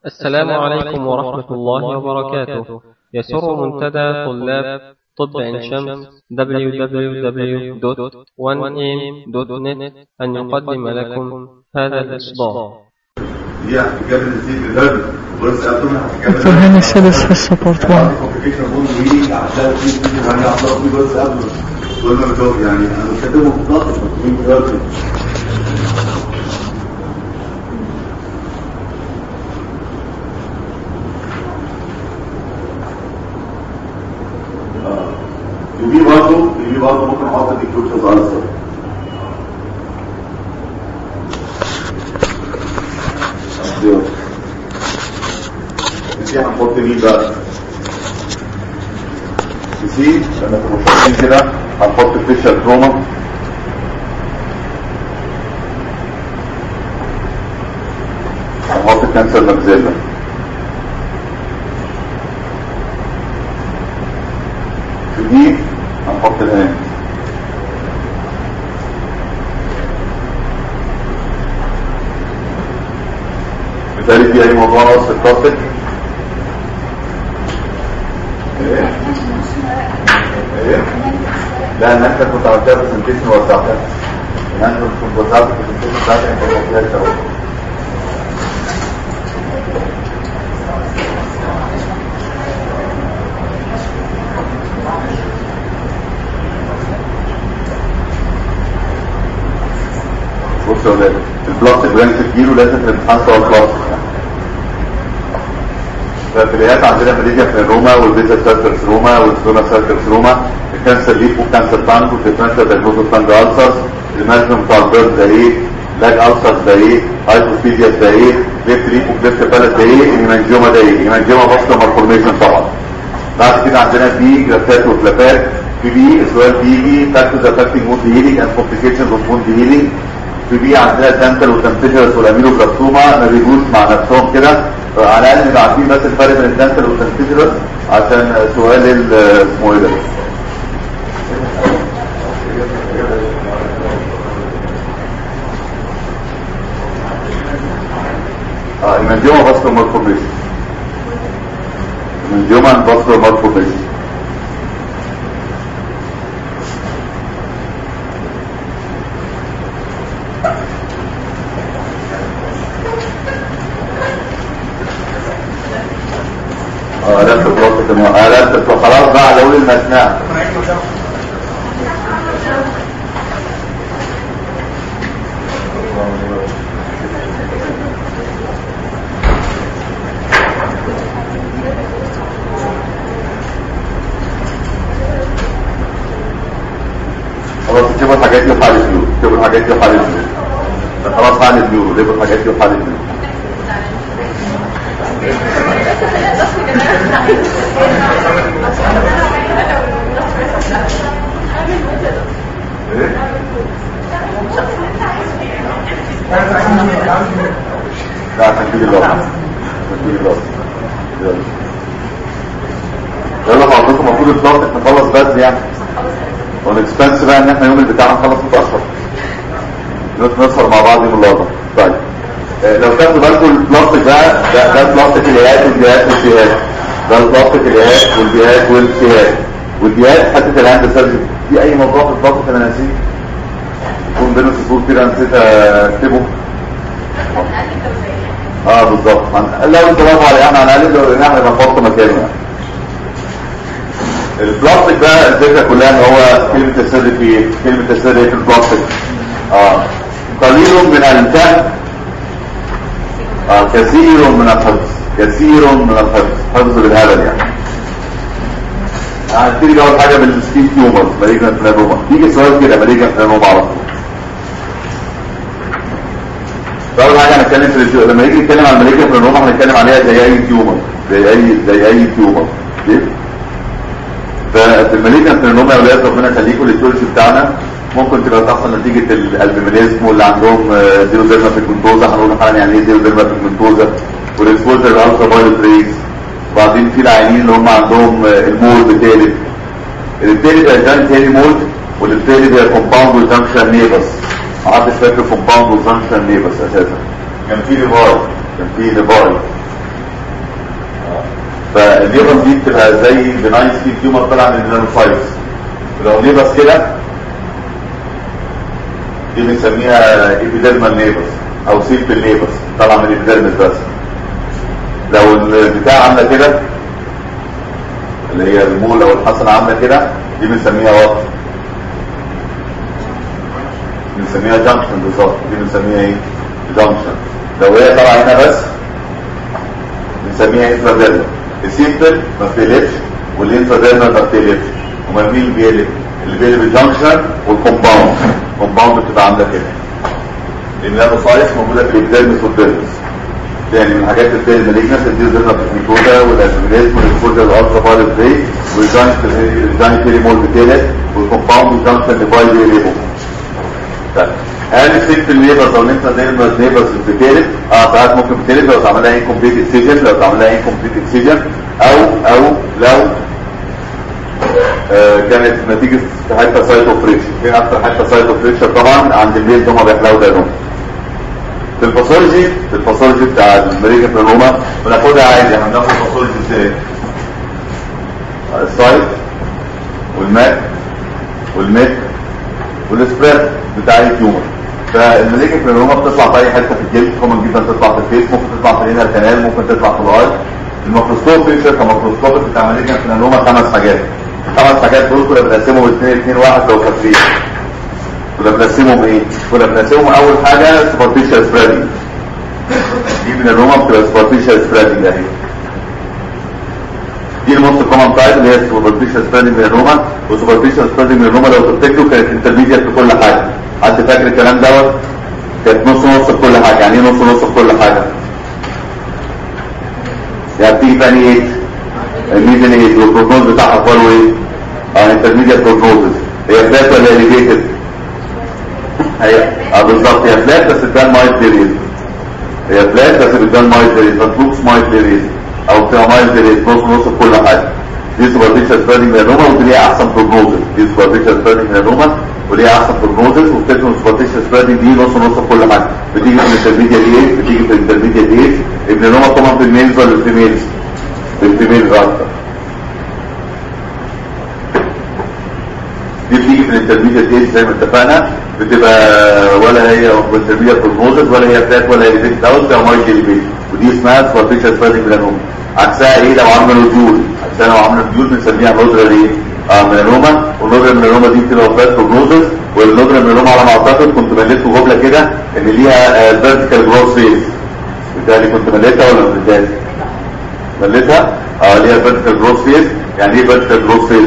السلام عليكم ورحمة الله وبركاته يسر منتدى طلاب طب عين شمس www.1am.net أن يقدم لكم هذا الإصدار دي هتتجاب الزيت البلد ورز ابدومين هتتجاب دكتور هاني السادس حصة بارت 1 كومبليكيشن بون وي عشان في في هاني عطاه في ورز ابدومين دول ما بتوع يعني انا مش كاتبهم في الضغط مكتوبين في الورد ودي برضه دي برضه ممكن احط دي كلوتشز ألسر دي هنحط مين بقى نسي لما تبقوا شايفين كده هنحط فيشر تروما هنحط كانسر ماكسيلا في دي هنحط الهام بالتالي في اي موضوع ناقص في التوبيك ايه ايه لا ان انت كنت عملتها برزنتيشن ووزعتها ان انت كنت وزعت البرزنتيشن بتاعتك انت ما قلتهاش اهو بص يا ولاد البلاستيك اللي تجيله لازم الامتحان سواء البلاستيك فالفليات عندنا ماليزيا في روما والبيزا سيركلز روما والسونا سيركلز روما الكانسر ليف وكانسر تانك والديفرنشال دايجنوز تانك ألسرز المانجمنت بتاع البيرد ده ايه لاج ألسرز ده ايه هايبوفيزياس ده ايه ليفت ليف وكليفت بالت ده ايه ايمانجيوما ده ايه ايمانجيوما باسكا مالفورميشن طبعا بعد كده عندنا بي جرافات وفلابات في بي السؤال بيجي فاكتورز افكتنج مود هيلينج اند كومبليكيشنز اوف مود هيلينج في بي عندنا دانتال وتنتجرس والاميلوبلاستوما ما بيجوش مع نفسهم كده على الاقل نبقى عارفين بس الفرق بين الدانتال والتنتجرس عشان سؤال ال- اسمه ايه ده اه المنجوما باسكو مالفورميشن المنجوما باسكو مالفورميشن اه لفت بلاستيك المو... اه لفت خلاص بقى لو المسناه خلاص اكتبوا الحاجات دي وحال الفيو اكتبوا الحاجات دي وحال الفيو ده خلاص حال الفيو اكتبوا الحاجات دي وحال الفيو ايه لا عشان تيجي اللوحة عشان تيجي اللوحة يلا يلا بعضكم المفروض الضغط نخلص بدري يعني والاكسبنس بقى ان احنا يوم البتاع نخلص متأخر نسهر مع بعض يوم اللقطة طيب آه، لو تاخدوا بالكم البلاستيك بقى ده ده بلاستيك اليات والجهات والجهات ده البلاستيك اليات والجهات والجهات والجهات حته الهاند سيرجري في اي موضوع في البلاستيك انا ناسيه يكون بينه سطور كده نسيت اكتبه اه بالظبط هن- لو انت برافو على يعني على الاقل لو لقيناه هنبقى نحط مكانه يعني البلاستيك بقى الفكره كلها ان هو كلمه السر في كلمه السر في البلاستيك اه قليل من الفهم آه كثير من الحفظ كثير من الحفظ حفظ بالهبل يعني هنبتدي اول حاجه بالسكين تيومر مالجنت ميلانوما يجي سؤال كده مالجنت ميلانوما على طول فاول حاجه هنتكلم في الجو... لما يجي نتكلم عن المالجنت ميلانوما هنتكلم عليها زي اي تيومر زي اي زي اي تيومر ليه؟ ففي المالجنت ميلانوما يا اولاد ربنا يخليكم الايتيولوجي بتاعنا ممكن تبقى تحصل نتيجه الالبيمينيزم واللي عندهم آه، زيرو ديرما بيجمنتوزا هنقول حالا يعني ايه زيرو ديرما بيجمنتوزا والاكسبوجر الالترا فايولت ريز وبعدين في العيانين اللي هم عندهم آه، المولد الثالث الثالث هيجان تاني مولد والثالث هي كومباوند وجانكشن نيفس محدش فاكر كومباوند وجانكشن نيفس اساسا كان في ليفاي كان في ليفاي فالليبس دي بتبقى زي بناين سليب تيومر طالع من النانوسايتس لو ليبس كده دي بنسميها ايبيديرمال ليبس او سيلف ليبس طالعه من الابيديرمس بس لو البتاع عامله كده اللي هي المولة والحصنة عاملة كده دي بنسميها وات بنسميها جانكشن بالظبط دي بنسميها ايه جانكشن لو هي طالعة هنا بس بنسميها انفراديرمال السيمبل ما بتقلبش والانفراديرمال ما بتقلبش امال مين اللي بيقلب اللي بيقلب الجانكشن والكومباوند الكومباوند بتبقى عاملة كده لان النانوسايتس موجودة في الابيديرمس والديرمس يعني من الحاجات اللي بتاعت المالجنس اللي ظهرنا في الميكودا والاسميليزم والكودا الالترا فايلوت ري والجانك ريمول بتاعت والكومباوند والجانكشن ديفايد ريليبو طيب هل الست الليبرز او الانترا نيرفز نيبرز بتتقلب؟ اه ساعات ممكن بتتقلب لو اتعمل لها انكمبليت اكسجن لو اتعمل لها انكمبليت اكسجن او او لو آه كانت نتيجه حته سايتو فريكشن فين اكتر حته سايتو فريكشن طبعا عند الليل هم بيحلقوا دانهم في الباثولوجي في الباثولوجي بتاع المريكا بلانوما بناخدها عادي احنا بناخد الباثولوجي ازاي السايت والماك والميك والسبريد بتاع التيومر فالمريكا بلانوما بتطلع في اي حته في الجلد كومن جدا تطلع في الفيس ممكن تطلع في الانر كانال ممكن تطلع في الاي الميكروسكوب بيكشر كميكروسكوب بتاع المريكا بلانوما خمس حاجات خمس حاجات دول كنا بنقسمهم 2 2 1 لو كافيين كنا بنقسمهم ايه؟ كنا بنقسمهم اول حاجه سوبرفيشال سبريدنج دي من الروما بتبقى سوبرفيشال سبريدنج اهي دي الموست كومن تايب اللي هي سوبرفيشال سبريدنج من الروما وسوبرفيشال سبريدنج من الروما لو تفتكروا كانت انترميديت في كل حاجه حد فاكر الكلام دوت؟ كانت نص نص في كل حاجه يعني ايه نص نص في كل حاجه؟ يعني بتيجي تاني ايه؟ الميزن ايه؟ والبروجنوز بتاعها اخباره ايه؟ اه انترميديت بروجنوزز هي فلات ولا اليفيتد؟ هي اه بالظبط هي فلات بس بتبان مايل ديريز هي فلات بس بتبان مايل ديريز ما تلوكس مايل ديريز او بتبقى مايل ديريز نص نص في كل حاجه دي سوبرفيشال سبريدنج من الروما ودي ليها احسن بروجنوزز دي سوبرفيشال سبريدنج من الروما وليها احسن بروجنوزز وبتكون سوبرفيشال سبريدنج دي نص نص في كل حاجه بتيجي في الانترميديت ايه بتيجي في الانترميديت ايه ابن الروما طبعا في الميلز ولا الفيميلز في الفيميلز اكتر دي بتيجي في الانترميديت ايج زي ما اتفقنا بتبقى ولا هي انترميديت بروجنوزز ولا هي فلات ولا هي ديك اوت او مايل ديليبيت ودي اسمها سوبرفيشال سبريدنج ميلانوما عكسها ايه لو عملوا ديول عكسها لو عملوا ديول بنسميها نودرال ايه اه ميلانوما والنودرال ميلانوما دي بتبقى فلات بروجنوزز والنودرال ميلانوما على ما اعتقد كنت مليت في جمله كده ان ليها فيرتيكال جروث فيز بالتالي كنت مليتها ولا ما مليتهاش؟ مليتها اه ليها فيرتيكال جروث فيز يعني ايه فيرتيكال جروث فيز؟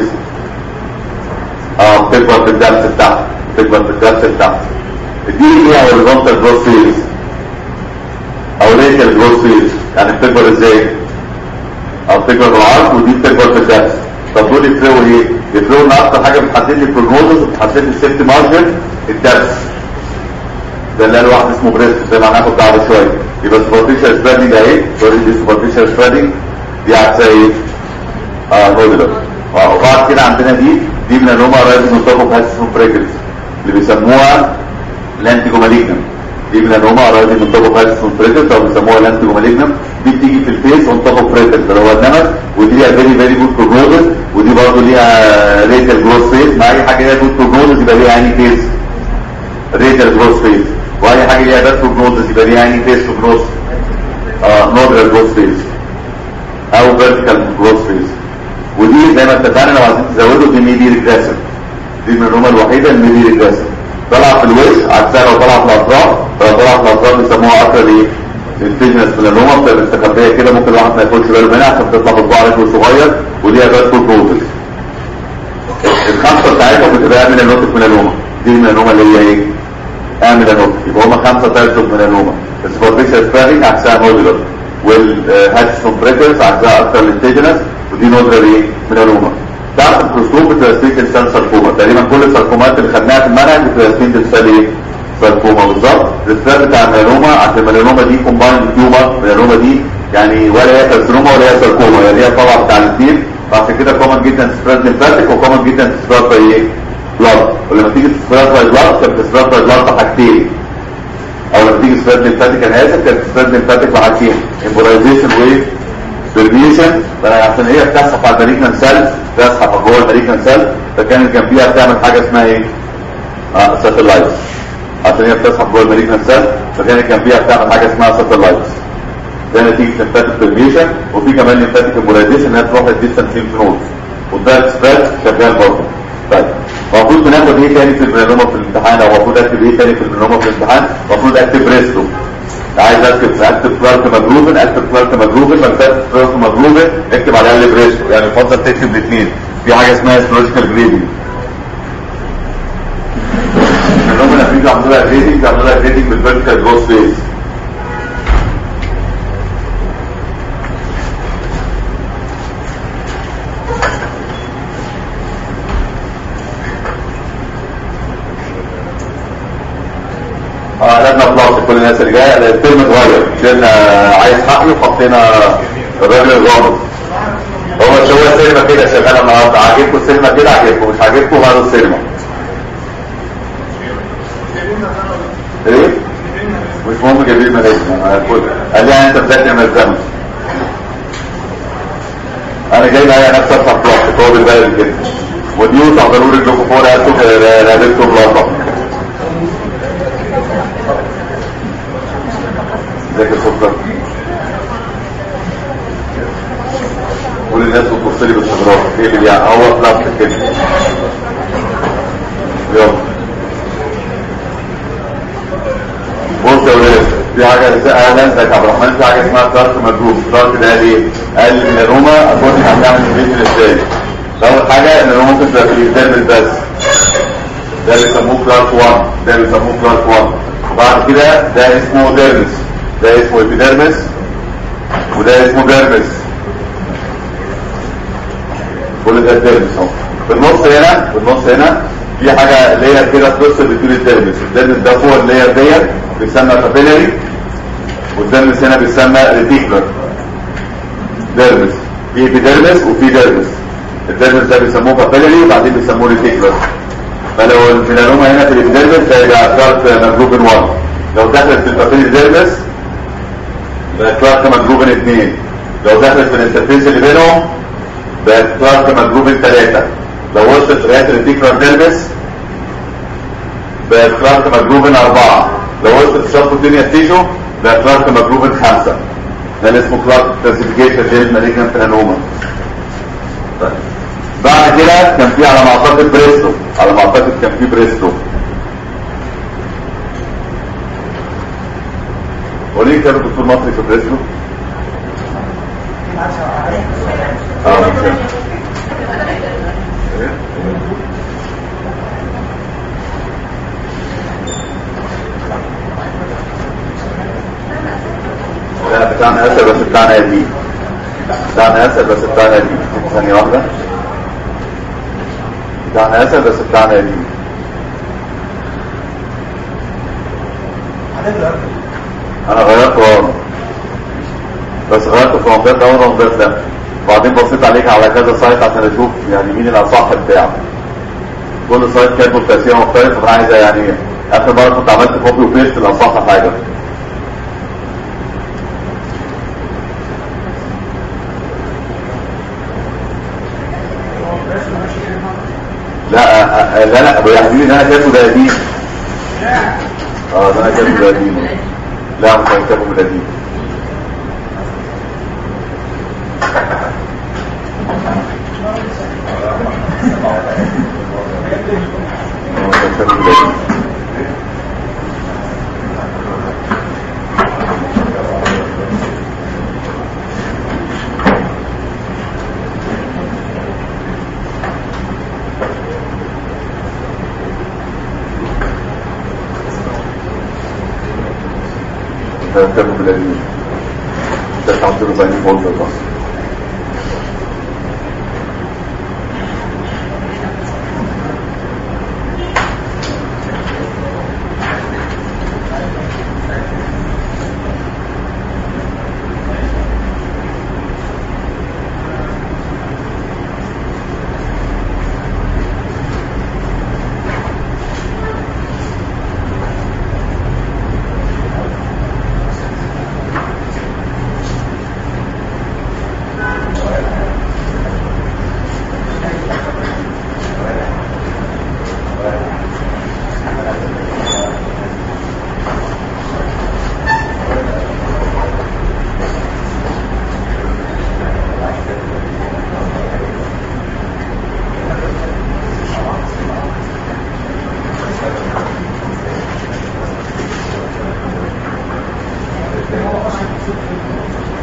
اه بتكبر في الدرس بتاعها بتكبر في الدرس بتاعها دي ليها هوريزونتال جروث فيز او ريتال جروث فيز يعني بتكبر ازاي؟ او بتكبر بالعرض ودي بتكبر في الدرس طب دول يفرقوا ايه؟ يفرقوا ان اكتر حاجه بتحدد لي البروجنوزس وبتحدد لي السيفتي مارجن الدرس ده اللي انا واحد اسمه بريست زي ما هناخد بعد شويه يبقى سوبرفيشال سبريدنج اهي سوري دي سوبرفيشال سبريدنج دي عكسها ايه؟ اه نودلر اه وبعد كده عندنا دي دي من الروما رايز منطقه هاسيسون بريكلز اللي بيسموها لانتيجو ماليجنم دي من الروما رايز منطقه هاسيسون بريكلز او بيسموها لانتيجو ماليجنم دي بتيجي في الفيس منطقه بريكلز اللي هو النمس ودي ليها فيري فيري جود بروجنوزس ودي برضه ليها ريتال جروث فيس مع اي حاجه ليها جود بروجنوزس يبقى ليها اني فيس ريتال جروث فيس واي حاجه ليها باد بروجنوزس يبقى ليها اني فيس بروجنوز اه نودرال جروث فيس او فيرتيكال جروث فيس ودي زي ما اتفقنا لو عايزين تزودوا دي ميدي ريجريسيف دي من الروما الوحيده الميدي ريجريسيف طلع في الوش عكسها لو طلع في الاطراف لو طلع في الاطراف بيسموها اكتر ايه الفيجنس ميلانوما بتبقى مستخبيه كده ممكن الواحد ما ياخدش باله منها عشان بتطلع بصباع رجله صغير وليها فاسكول بروتس الخمسه بتاعتهم بتبقى من النوتك ميلانوما دي الميلانوما اللي هي ايه؟ اعمل النوتك يبقى هم خمسه تايبس اوف ميلانوما السوبرفيشال سبارينج عكسها مودولر والهاتشسون بريكرز عكسها اكتر الانتيجنس ودي نودرال ايه؟ ميلانوما تعرف الكروسوم بتبقى سبيكل سيل ساركوما تقريبا كل الساركومات اللي خدناها في المنهج بتبقى سبيكل سيل ايه؟ ساركوما بالظبط السبب بتاع الميلانوما عشان الميلانوما دي كومبايند تيومر الميلانوما دي يعني ولا هي كارسينوما ولا هي ساركوما يعني هي طبعا بتاع الاثنين فعشان كده كومن جدا سبريد ليمفاتيك وكومن جدا سبريد باي ايه؟ بلاد ولما تيجي سبريد باي بلاد كانت سبريد باي بلاد بحاجتين او لما تيجي سبريد ليمفاتيك انا اسف كانت سبريد ليمفاتيك بحاجتين امبولايزيشن و برميشن عشان هي بتزحف على المالجنان سيل بتزحف جوه المالجنان سيل فكانت جنبيها بتعمل حاجه اسمها ايه؟ اه ساتلايتس عشان هي بتزحف جوه المالجنان سيل فكانت جنبيها بتعمل حاجه اسمها ساتلايتس ده نتيجه لمفاتيك برميشن وفي كمان لمفاتيك امبولايزيشن انها تروح للديستنس ليمف نود والدايركت سبريد شغال برضه طيب المفروض بناخد ايه تاني في الميلانوما في الامتحان او المفروض اكتب ايه تاني في الميلانوما في الامتحان المفروض اكتب بريستو عايز اكتب اكتب كلارك مجروفن اكتب كلارك مجروفن ما كتبت كلارك مجروفن اكتب على الاقل بريستو يعني يفضل تكتب الاثنين في حاجه اسمها استرولوجيكال جريدنج الميلانوما لما بيجوا يعملوا لها جريدنج بيعملوا لها جريدنج بالفيرتيكال جروس فيز اه لجنه بلاس كل الناس اللي جايه الفيلم اتغير شلنا عايز حقي وحطينا الراجل الغامض هو هو السينما كده شغاله النهارده عاجبكم السينما كده عاجبكم مش عاجبكم غيروا السينما ايه؟ مش مهم جايبين ملايين قال لي انت بذاكر من الزمن انا جاي معايا نفس الفرح هو بالبلد كده وديو تحضروا لي لكم فوق رقبتكم بلاطه ازيك يا سكر كل الناس بتبص لي باستغراب ايه اللي يعني هو بلاستيك كده يلا بص يا ولاد في حاجه اهلا ازيك يا عبد الرحمن في حاجه اسمها كارت مجروب كارت ده ليه؟ قال من الروما اكون هنعمل الفيديو ازاي؟ اول حاجه ان الروما ممكن تبقى في الدرس بس ده بيسموه كلارك 1 ده بيسموه كلارك 1 وبعد كده ده اسمه ديرمس ده اسمه ابيديرمس وده اسمه ديرمس كل ده الديرمس اهو في النص هنا في النص هنا في حاجه لاير كده بتفصل بين الديرمس الديرمس ده فوق اللاير ديت بيسمى كابيلاري والديرمس هنا بيسمى ريتيكولر ديرمس في ابيديرمس وفي ديرمس الديرمس ده بيسموه كابيلاري وبعدين بيسموه ريتيكولر فلو الميلانوما هنا في الابيديرمس ده يبقى كارت مجروبين 1 لو دخلت في البابيل ديرمس بقت كلارك مجروبين اثنين لو دخلت في الانترفيس اللي بينهم بقت كلارك مجروبين ثلاثة لو وصلت في رئاسة الديكلار ديرمس بقت كلارك مجروبين أربعة لو وصلت في شرط الدنيا تيجو بقت كلارك مجروبين خمسة ده اللي اسمه كلارك كلاسيفيكيشن جيل مالجنت ميلانوما طيب بعد كده كان في على ما اعتقد بريستو على ما اعتقد كان في بريستو وليه كان الدكتور مصري في بريستو؟ اه ممكن إيه؟ لا بتاعنا اسد بس بتاعنا قديم بتاعنا اسد بس بتاعنا قديم ثانية واحدة بتاعنا اسد بس بتاعنا قديم انا غيرت ورا بس غيرت في منطقه ده ومنطقه ده وبعدين بصيت عليك على كذا سايت عشان اشوف يعني مين الاصح بتاعه كل سايت كاتبه بتأثير مختلف فانا عايز يعني اخر مره كنت عملت كوبي وبيست الاصح حاجه لا أه، أه، لا لا ابو يحيى ده انا كاتبه ده قديم اه ده انا كاتبه ده قديم لا مش هكتبه من قديم آه، مش هكتبه من قديم. مش هكتبه من قديم. ده تحط له زي فولدر بس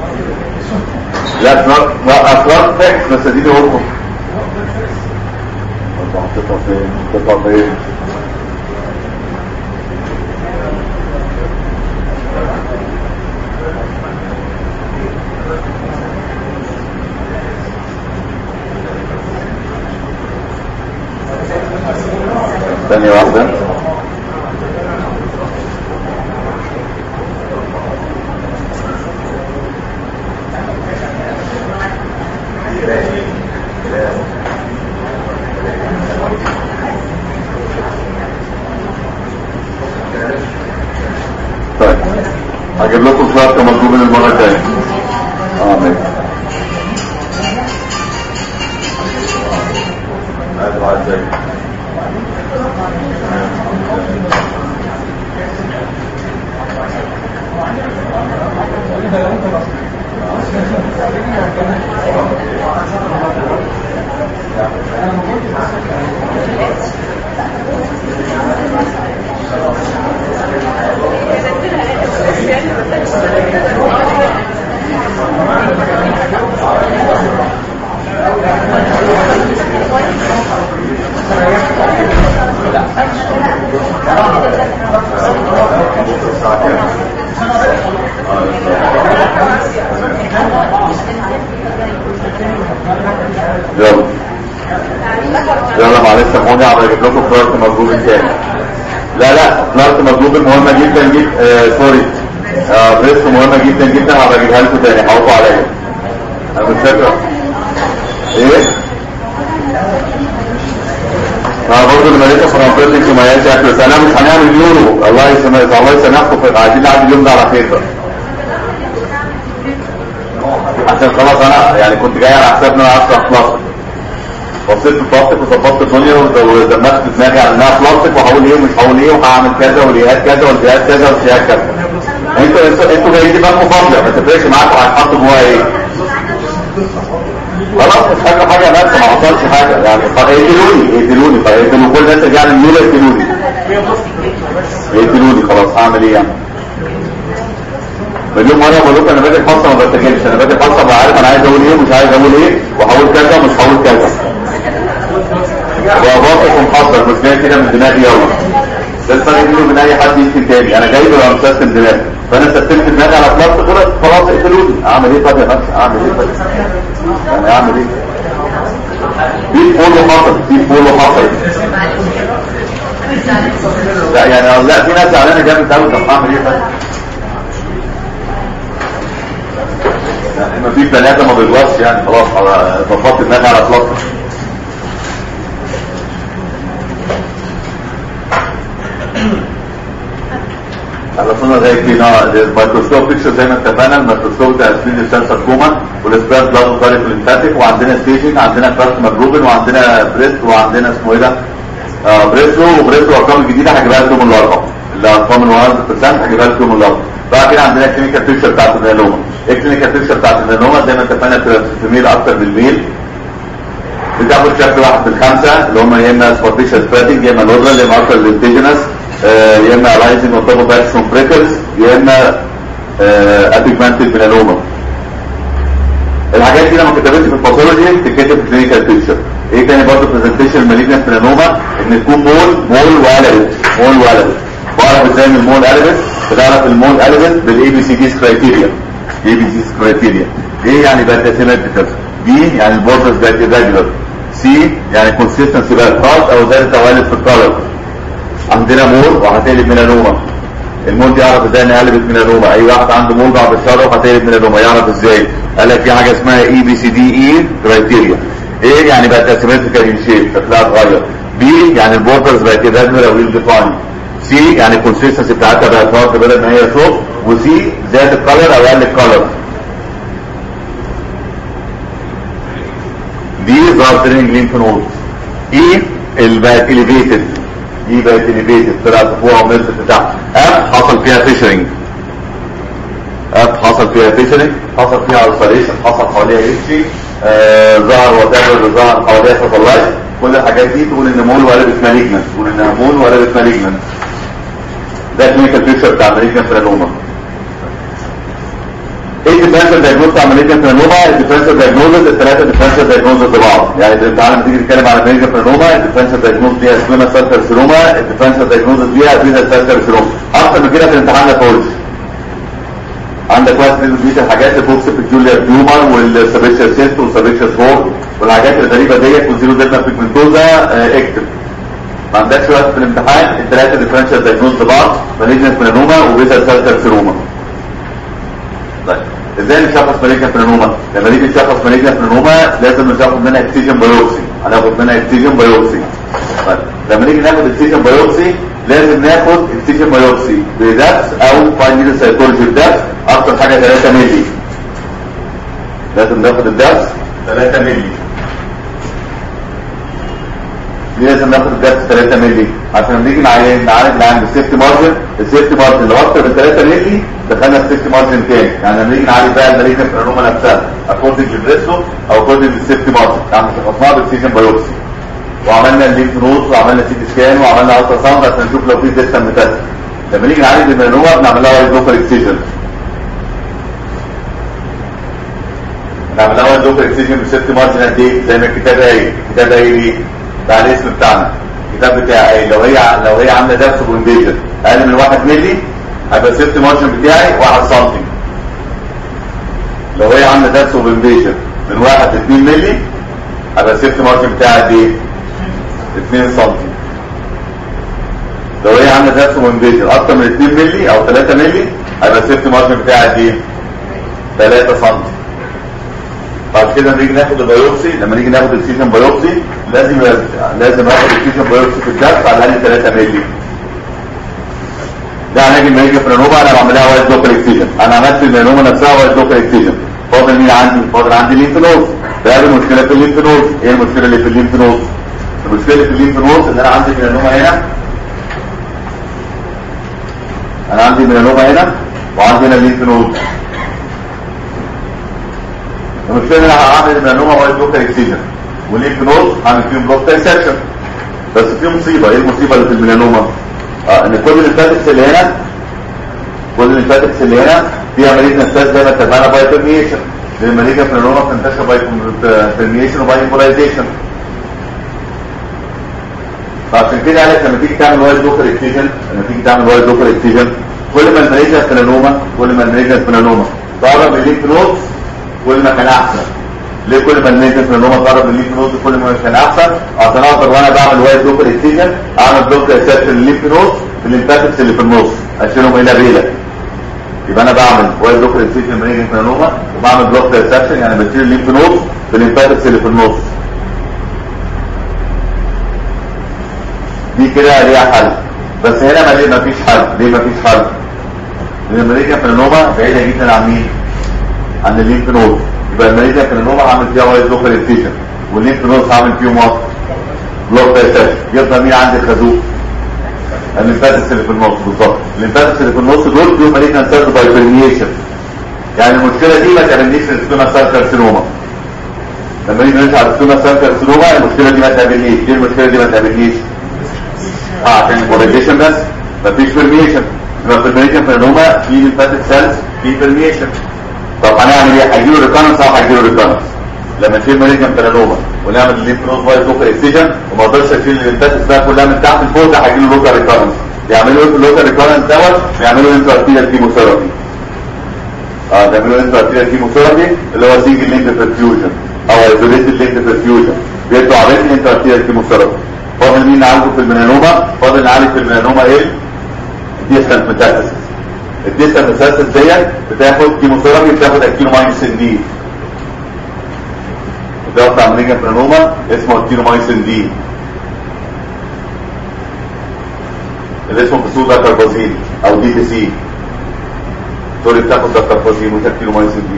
لا فلار لا فلار فاكس بس اديني اقولكم حطيتها فين حطيتها فين ثانية واحدة طيب هجيب لكم فلات كمطلوب المرة الجاية اه ماشي هاتوا على الزي. يلا يلا معلش سامحوني عم اجيب لكم فلارت مطلوب تاني لا لا فلارت مطلوب مهمه جدا جدا آه سوري آه بريست مهمه جدا جدا هبقى اجيبها لكم تاني حوطوا عليا انا مش فاكر ايه؟ اه برضه اللي مالكه فرنسيتك وما ياش اكل بس انا مش هنعمل يورو الله يسامحكم الله يسامحكم في- عايزين نعدي اليوم ده على خير بقى عشان خلاص انا يعني كنت جاي على حساب ان انا اشرح بلاستيك بصيت في البلاستيك وظبطت الدنيا ودمجت دماغي على انها بلاستيك وهقول ايه ومش هقول ايه وهعمل كذا واليهات كذا والجهات كذا والجهات كذا انتوا انتوا انتوا جايين دماغكم فاضيه ما تفرقش معاكم هيتحط جواها ايه خلاص مش حاجه حاجه بس ما حصلش حاجه يعني خ- اقتلوني اقتلوني فاقتلوا كل الناس اللي يعني يقولوا اقتلوني اقتلوني خلاص هعمل ايه يعني مليون مره بقول لكم انا باجي الحصه ما بتسجلش انا باجي الحصه ببقى عارف انا عايز اقول ايه ومش عايز اقول ايه وهقول كذا ومش هقول كذا واباطق ومحضر مش جاي كده من دماغي يلا ده الفرق بيني وبين اي حد يمكن تاني انا جاي ببقى مسيستم دماغي فانا سستمت دماغي على بلاط غلط خلاص اقتلوني اعمل ايه طب يا نفسي اعمل ايه طب يعني اعمل ايه في فولو حصل في فولو حصل لا يعني لا في ناس زعلانه جامد قوي طب اعمل ايه طيب يعني ما في بني ادم ما بيغلطش يعني خلاص على ظبطت دماغي على بلاط خلصنا زي كده الميكروسكوب بيكشر زي ما اتفقنا الميكروسكوب بتاع سبين السنسر كوما والسبيرت بلاد طارق الليمفاتيك وعندنا ستيجنج عندنا كارت مجروبن وعندنا بريست وعندنا اسمه ايه ده آه بريستو وبريستو الارقام الجديده هجيبها لكم من الارقام الارقام ال 100% هجيبها لكم من الارقام بعد كده عندنا الكلينيكال بيكشر بتاعت الميلوما ايه الكلينيكال بيكشر بتاعت الميلوما زي ما اتفقنا بتبقى في الميل اكتر بالميل بتاخد شكل واحد من خمسه اللي هم يا اما سبورتيشن سبريدنج يا اما نودرال يا اما اكتر للانتيجنس يا اما الايزنج اون توب اوف اكسون بريكلز يا اما ابيجمنتد ميلانوما الحاجات دي لما كتبتش في الباثولوجي تتكتب في كلينيكال بيكتشر ايه تاني برضه برزنتيشن مالجنت ميلانوما ان تكون مول مول وقلبت مول وقلبت بعرف ازاي ان المول قلبت بتعرف المول قلبت بالاي بي سي دي كرايتيريا اي بي سي كرايتيريا ايه يعني بقت اسيمتريكال بي يعني البوردرز بقت irregular سي يعني كونسيستنسي بقت خاص او زادت توالد في الكالر عندنا مول وهتقلب ميلانوما المول دي يعرف ازاي انها قلبت ميلانوما اي واحد عنده مول بعد الشر وهتقلب ميلانوما يعرف ازاي قال لك في حاجه اسمها اي بي سي دي اي كرايتيريا ايه يعني بقت اسيمتريكال ان شيب شكلها اتغير بي يعني البوردرز بقت irregular او ديفاين سي يعني الكونسيستنسي بتاعتها بقت هارد بدل ما هي صوت وسي زاد الكالر او قل الكالر دي ظهر درينج لينف نود اي اللي بقت اليفيتد دي بقت اليفيتد طلعت فوق ونزلت لتحت اف حصل فيها فيشرنج اف حصل فيها فيشرنج حصل فيها السريشن حصل حواليها ايشي آه ظهر وات ايفر ظهر حواليها ساتلايت كل الحاجات دي تقول ان مول وقلبت مالجنت تقول انها مول وقلبت مالجنت ده كلينيكال بيكتشر بتاع مالجنت ميلانوما ايه الديفرنشال دايجنوز بتاع مالجنت ميلانوما الديفرنشال دايجنوز الثلاثه ديفرنشال دايجنوز لبعض يعني الامتحان لما تيجي تتكلم على مالجنت ميلانوما الديفرنشال دايجنوز دي سكويما سيل كارسينوما الديفرنشال دايجنوز دي بيزا سيل كارسينوما اكتر من كده في الامتحان ما تقولش عندك وقت دي الحاجات البوكس في الجوليا تيومر والسبيشال سيست والسبيشال فور والحاجات الغريبه ديت والزيرو دلتا بيجمنتوزا آه، اكتب ما عندكش وقت في الامتحان الثلاثه ديفرنشال دايجنوز لبعض مالجنت ميلانوما وبيزا سيل كارسينوما طيب ازاي نشخص مالجنت ميلانوما لما نيجي نشخص مالجنت ميلانوما لازم ناخد منها اكسجين بايوبسي هناخد منها اكسجين بايوبسي طيب لما نيجي ناخد اكسجين بايوبسي لازم ناخد اكسجين بايوبسي بدبس او فاينل سايكولوجي بدبس اكتر حاجه 3 مللي لازم ناخد الدبس 3 مللي ليه لازم ناخد الدبس 3 مللي عشان لما نيجي نعالج نعالج العين بالسيفتي مارجن السيفتي مارجن لو اكتر من 3 مللي دخلنا السيفتي مارجن تاني يعني لما نيجي نعالج بقى المالجنت ميلانوما نفسها اكوردنج للريسو او اكوردنج للسيفتي مارجن يعني شخصناها باكسجين بايوبسي وعملنا الليمف نود وعملنا سي تي سكان وعملنا الترا ساوند عشان نشوف لو في ديستم ميتاستس لما نيجي نعالج الميلانوما بنعمل لها وايد لوكال اكسجن نعمل لها وايد لوكال اكسجن بالسيفتي مارجن قد ايه زي ما الكتاب قايل الكتاب قايل ايه ده على الاسم بتاعنا الكتاب بتاعي قايل لو هي لو هي عامله دبس بونديجن اقل من 1 مللي هيبقى السيفتي مارجن بتاعي 1 سم لو هي عامله دبس وبونديجن من 1 ل 2 مللي هيبقى السيفتي مارجن بتاعي قد ايه 2 سم لو هي عامله دبس وبونديجن اكتر من 2 مللي او 3 مللي هيبقى السيفتي مارجن بتاعي قد ايه 3 سم بعد كده لما نيجي ناخد البيوبسي لما نيجي ناخد السيشن بيوبسي لازم لازم اخد السيشن بيوبسي في الدرس على الاقل 3 مللي ده علاج الميجا فرانوما انا بعملها وايد لوكال اكسجن انا عملت الميلانوما نفسها وايد لوكال اكسجن فاضل مين عندي فاضل عندي الليمف نود ده المشكله في الليمف نود ايه المشكله اللي في الليمف نود المشكله في الليمف نود ان انا عندي ميلانوما هنا انا عندي ميلانوما هنا وعندي هنا الليمف نود المشكله ان انا هعمل الميلانوما وايد لوكال اكسجن والليمف نود هعمل فيهم بلوك دايسكشن بس في مصيبه ايه المصيبه اللي في الميلانوما اه ان كل الليمفاتكس اللي هنا كل الليمفاتكس اللي هنا فيها عمليه نساج زي ما اتفقنا باي بيرميشن لان المالجنت ميلانوما بتنتشر باي بيرميشن وباي امبولايزيشن فعشان كده قالك لما تيجي تعمل وايد لوكال اكسجن لما تيجي تعمل وايد لوكال اكسجن كل ما المالجنت ميلانوما كل ما المالجنت ميلانوما تقرب من الليمف نودز كل ما كان احسن ليه كل ما الميجنت ميلانوما تقرب من الليمف نودز كل ما كان احسن عشان اقدر وانا بعمل وايد لوكال اكسجن اعمل بلوك اساسا للليمف نودز في الليمفاتكس اللي في النص اشيلهم الى بيلا يبقى انا بعمل وايد لوكال اكسجن ميجنت ميلانوما وبعمل بلوك اساسا يعني بشيل الليمف نودز في الليمفاتكس اللي في النص دي كده ليها حل بس هنا ما ليه مفيش حل ليه مفيش حل لان الميجنت ميلانوما بعيده جدا عن مين عن الليمف نودز يبقى الماليزيا كرينوما هعمل فيها وايد لوكال انفيشن والليمف نودز هعمل فيهم وات بلوك دايسكشن يفضل مين عندي خازوق الليمفاتكس اللي في النص بالظبط الليمفاتكس اللي في النص دول فيهم ماليزيا سيرد باي برميشن يعني المشكله دي ما تعملنيش السكوما سيل كارسينوما لما نيجي نرجع للسكوما سيل كارسينوما المشكله دي ما تعملنيش ليه المشكله دي ما تعملنيش اه عشان البوليزيشن بس مفيش برميشن يبقى في الماليزيا كرينوما في ليمفاتيك سيلز في برميشن طب هنعمل ايه هيجيله ريكوننس او هيجيله ريكوننس لما نشيل مالجنت ميلانوما ونعمل الليمف نود وايد لوكال اكسجن وما اقدرش اشيل الليمفاتكس بقى كلها من تحت لفوق ده هيجيله لوكال ريكوننس يعملوا اللوكال ريكوننس دوت ويعملوا انترارتيريال كيموثيرابي اه بيعملوا انترارتيريال كيموثيرابي اللي هو سنجل لينك برفيوجن او ايزوليتد لينك برفيوجن بيدوا عمليه انترارتيريال كيموثيرابي فاضل مين نعالجه في الميلانوما فاضل نعالج في الميلانوما ايه ديستانت ميتاستاسيس الديستانت ميتاستاسيس ديت بتاخد كيموثيرابي بتاخد اكينومايسين دي ده بتاع مالجنت ميلانوما اسمه اكينومايسين دي اللي اسمه بسوط داكاربازين او دي بي سي دول بتاخد داكاربازين وتكينومايسين دي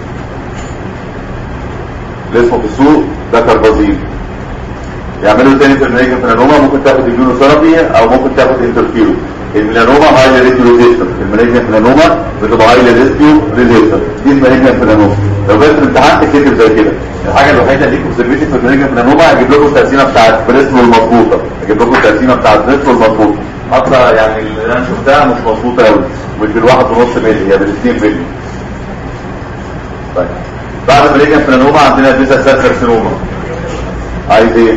اللي اسمه بسوط داكاربازين يعملوا تاني في المالجنت ميلانوما ممكن تاخد اميونوثيرابي او ممكن تاخد انترفيرو الميلانوما هاي ريسكيو ريزيستنت المالجنت ميلانوما بتبقى هاي ريسكيو ريزيستنت دي المالجنت ميلانوما لو جت في الامتحان تكتب زي كده الحاجه الوحيده اللي اوبزرفيتي في المالجنت ميلانوما هجيب لكم التقسيمه بتاعت بريسم المظبوطه هجيب لكم التقسيمه بتاعت بريسم المظبوطه اقرا يعني اللي انا شفتها مش مظبوطه قوي مش بالواحد ونص مللي هي بالاثنين مللي طيب بعد المالجنت ميلانوما عندنا البيزا سيل كارسينوما عايز ايه؟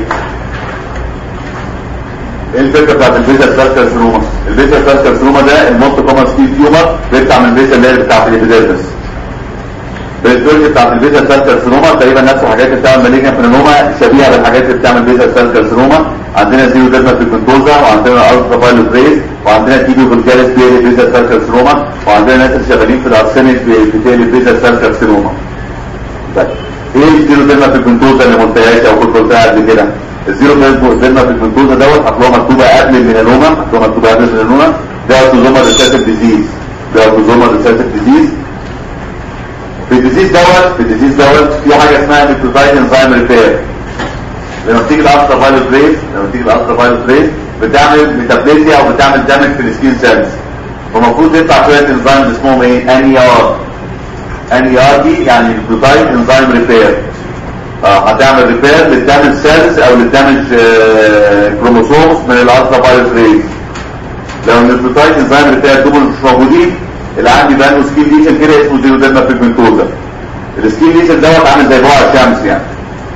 ايه الفكره بتاعت البيزا سيل كارسينوما؟ البيزا سيل كارسينوما ده الموست كومن سكين تيومر بيطلع من البيزا اللي هي بتاعت الابيديرمس البيزا بتاعت البيزا سيل كارسينوما تقريبا نفس الحاجات اللي بتعمل مالجنت ميلانوما شبيهه بالحاجات اللي بتعمل بيزا سيل كارسينوما عندنا زيرو ديرما بيجمنتوزا وعندنا الترا فايلوت ريز وعندنا تيبي فولجاريس بيلي بيزا سيل كارسينوما وعندنا ناس اللي شغالين في الارسنال بيلي بيزا سيل كارسينوما طيب ايه الزيرو ديرما بيجمنتوزا اللي ما قلتهاش او كنت قلتها قبل كده الزيرو ديرما بيجمنتوزا دوت هتلاقوها مكتوبه قبل الميلانوما هتلاقوها مكتوبه قبل الميلانوما ده اوتوزوما ريسيسيف ديزيز ده اوتوزوما ريسيسيف ديزيز في الديزيز دوت في الديزيز دوت في حاجه اسمها نيوكليوتايد انزيم ريبير لما تيجي الالترا فايلوت ريز لما تيجي الالترا فايلوت ريز بتعمل ميتابليزيا او بتعمل دامج في السكين سيلز فالمفروض يطلع شويه انزيم اسمهم ايه ان اي ار ان اي ار دي يعني نيوكليوتايد انزيم ريبير اه هتعمل ريبير للدامج سيلز او للدامج كروموسومز من الالترا فايلوت ريز لو النيوكليوتايد انزيم ريبير دول مش موجودين اللي عندي بقى له سكين ليشن كده اسمه زيروديرما بيجمنتوزا السكين ليشن دوت عامل زي بقع الشمس يعني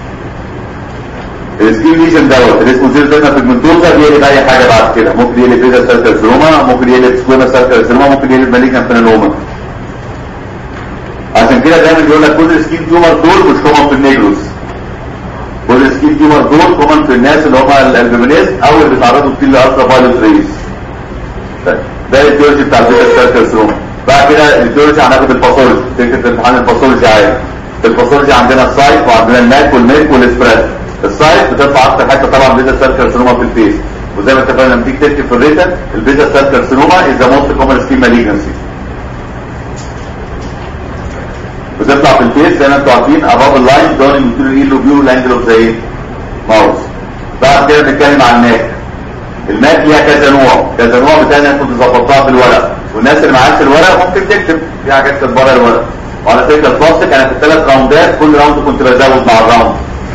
السكين ليشن دوت اللي اسمه زيروديرما بيجمنتوزا بيقلب اي حاجه بعد كده ممكن يقلب بيزا سيل كارسينوما ممكن يقلب سكويما سيل كارسينوما ممكن يقلب مالجنت فينوما عشان كده دايما بيقول لك كل سكين تيومر دول مش كومن في النيجروس كل سكين تيومر دول كومن في الناس اللي هم الالبيمينيز او اللي بيتعرضوا كتير لالترا فايلوت ريز ده التيولوجي بتاع البيتا سيل كارسينوما بعد كده التيولوجي هناخد الباثولوجي فكره امتحان الباثولوجي عادي في الباثولوجي عندنا السايت وعندنا الماك والميلك والاسبريس السايت بتطلع اكتر حته طبعا بيتا سيل كارسينوما في الفيس وزي ما اتفقنا لما تيجي تكتب في الريتا البيتا سيل كارسينوما از ذا موست كومن سكين مالجنسي بتطلع في الفيس زي ما انتم عارفين اباب اللاين دون يمكن ايه لوبيو لانجل اوف زي ماوس بعد كده بنتكلم عن الماك الماك ليها كذا نوع كذا نوع بتاعنا انتوا تظبطوها في الورق والناس اللي معاك الورق ممكن تكتب في حاجات بره الورق وعلى فكره البلاستيك انا في الثلاث راوندات كل راوند كنت بزود مع الراوند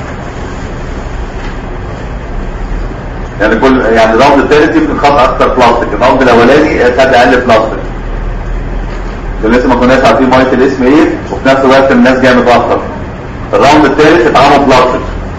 يعني كل يعني الراوند الثالث يمكن خط اكتر بلاستيك الراوند الاولاني خد اقل بلاستيك لسه ما كناش عارفين ميه الاسم ايه وفي نفس الوقت الناس جايه متاخر الراوند الثالث اتعمل بلاستيك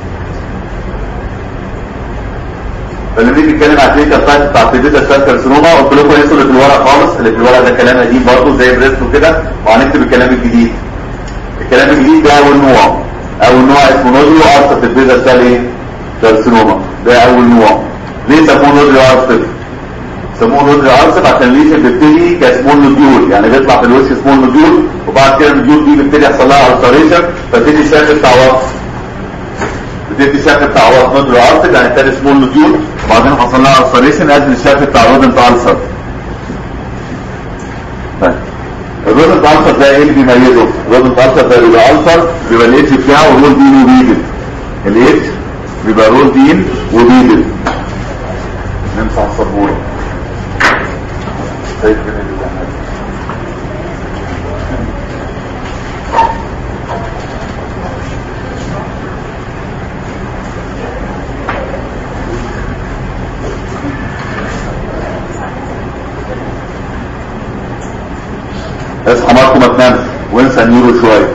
فلما نيجي نتكلم على الكلينيكال سايت بتاعت البيتا سيل كارسينوما قلت لكم انسوا اللي في الورق خالص اللي في الورق ده كلام قديم برضه زي بريست وكده وهنكتب الكلام الجديد الكلام الجديد ده اول نوع اول نوع اسمه نوديو ارثر البيتا سيل ايه كارسينوما ده اول نوع ليه سموه نوديو ارثر سموه نوديو ارثر عشان الليشن بيبتدي كسمول نوديول يعني بيطلع في الوش سمول نوديول وبعد كده النوديول دي بيبتدي يحصل لها التريشن فبتدي الشكل بتاع وقت بتدي الشكل بتاع وقت نوديو ارثر يعني ابتدي سمول نوديول وبعدين حصل لها التريشن ادي الشكل بتاع رودنت ارثر طيب الرودنت ارثر ده ايه اللي بيميزه؟ الرودنت ارثر ده بيبقى ارثر بيبقى الاتش بتاعه رول دين وبيدل الاتش بيبقى رول دين وبيدل نمسح السبوره شايف فين اللي اصحى ماركو ما تنامش وانسى النيرو شويه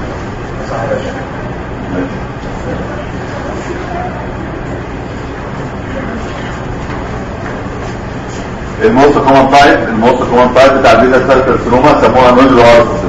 الموست كومن تايب الموست كومن تايب بتاع البيتا سيل كارسينوما سموها نودلو ارثر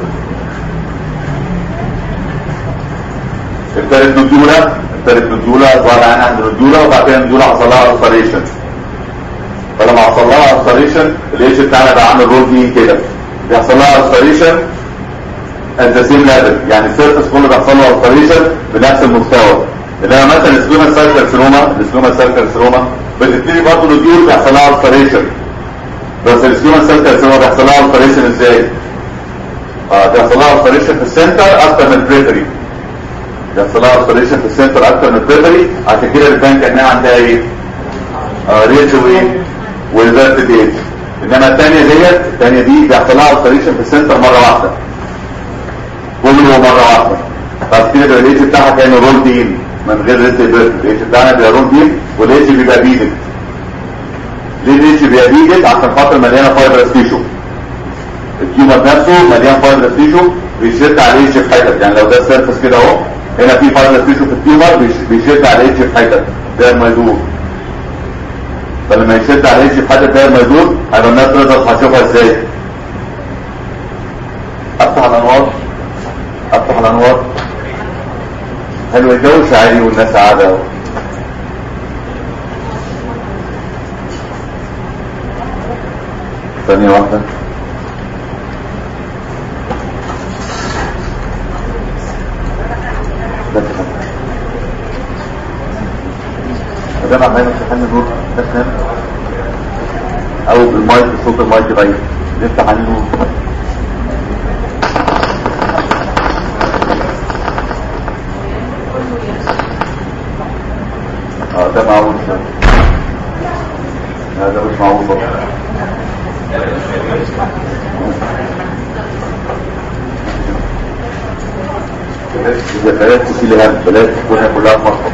ابتدت ندوله ابتدت ندوله ظهر عنها عند ندوله وبعد كده الندوله حصل لها السريشن فلما حصل لها السريشن الايش بتاعنا بقى عامل رول دي كده بيحصل لها السريشن at the same level يعني السيرفس كله بيحصل له السريشن بنفس المستوى انما مثلا السلوما سيل كارسينوما السلوما سيل كارسينوما بتبتدي برضه ندول بيحصل لها السريشن بس السلوما سيل كارسينوما بيحصل لها السريشن ازاي؟ اه بيحصل لها السريشن في السنتر اكتر من البريفري بيحصل لها السريشن في السنتر اكتر من البريفري عشان كده بتبان كانها عندها ايه؟ اه ريتش وايه؟ وريفرت ايج انما الثانيه ديت الثانيه دي بيحصل لها السريشن في السنتر مره واحده كله مره واحده بس كده بيبقى الايج بتاعها كانه رول دين من غير ريست بيرت الايج بتاعنا بيبقى رول دين والايج بيبقى بيدك ليه الايج بيبقى بيدك عشان خاطر مليانه فايبرس تيشو التيومر نفسه مليان فايبرس تيشو بيشد على الاتش في حتت يعني لو ده سيرفس كده اهو هنا في فايبر تيشو في التيومر بيش- بيشد على الاتش في حتت داير ما يدور فلما يشد على الاتش في حتت داير ما يدور هيبقى الناس تقدر هتشوفها ازاي افتح الانوار افتح الانوار حلو الجو شعري والناس قاعده اهو ثانية واحدة بس ده معناه انك تحل النور تفهم او بالمايك صوت المايك باين نفتح عليه النور اه ده معقول شوية. لا ده مش معقول برضه بلاش بلاش تشيل هم بلاش تكون كلها مصر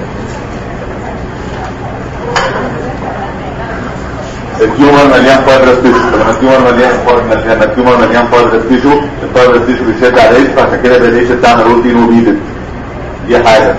التيومر مليان فايبرس تيشو لما التيومر مليان فايبرس لما التيومر مليان فايبرس تيشو الفايبرس تيشو بيشد على ايش فعشان كده ده الايش بتاعنا روتين وبيدد دي حاجه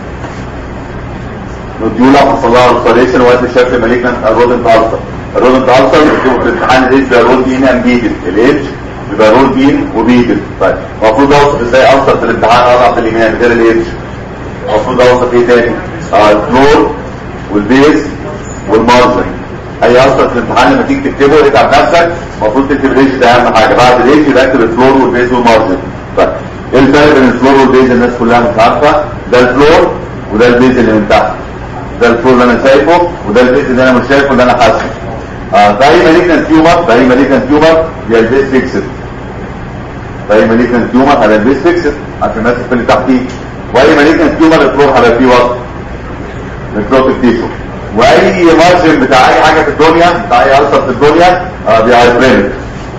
نوديولا حصل لها الستريشن وقت الشكل مالجنت الرودنت السر الرودنت السر بيكتبوا في امتحان الايش ده روتين اند بيدد الايش بيبقى روتين وبيدد طيب المفروض اوصف ازاي السر في الامتحان اضعف الايمان غير الايش المفروض اوصف ايه تاني اه الفلور والبيز والمارجن اي اصلا في الامتحان لما تيجي تكتبه اتعب نفسك المفروض تكتب الايش ده اهم حاجه بعد الايش يبقى اكتب الفلور والبيز والمارجن طيب ايه الفرق بين الفلور والبيز الناس كلها مش عارفه ده الفلور وده البيز اللي من تحت ده الفلور اللي انا شايفه وده البيز اللي انا مش شايفه اللي انا حاسه اه ده اي مالجنت تيومر ده اي مالجنت تيومر يبقى البيز فيكسد ده اي مالجنت تيومر هيبقى البيز فيكسد عشان ماسك في اللي تحتيه واي مالجنت تيومر الفلور هيبقى فيه وسط نكروتيك تيشو واي مارجن بتاع اي حاجه في الدنيا بتاع اي ألسر في الدنيا آه بيهايبرينك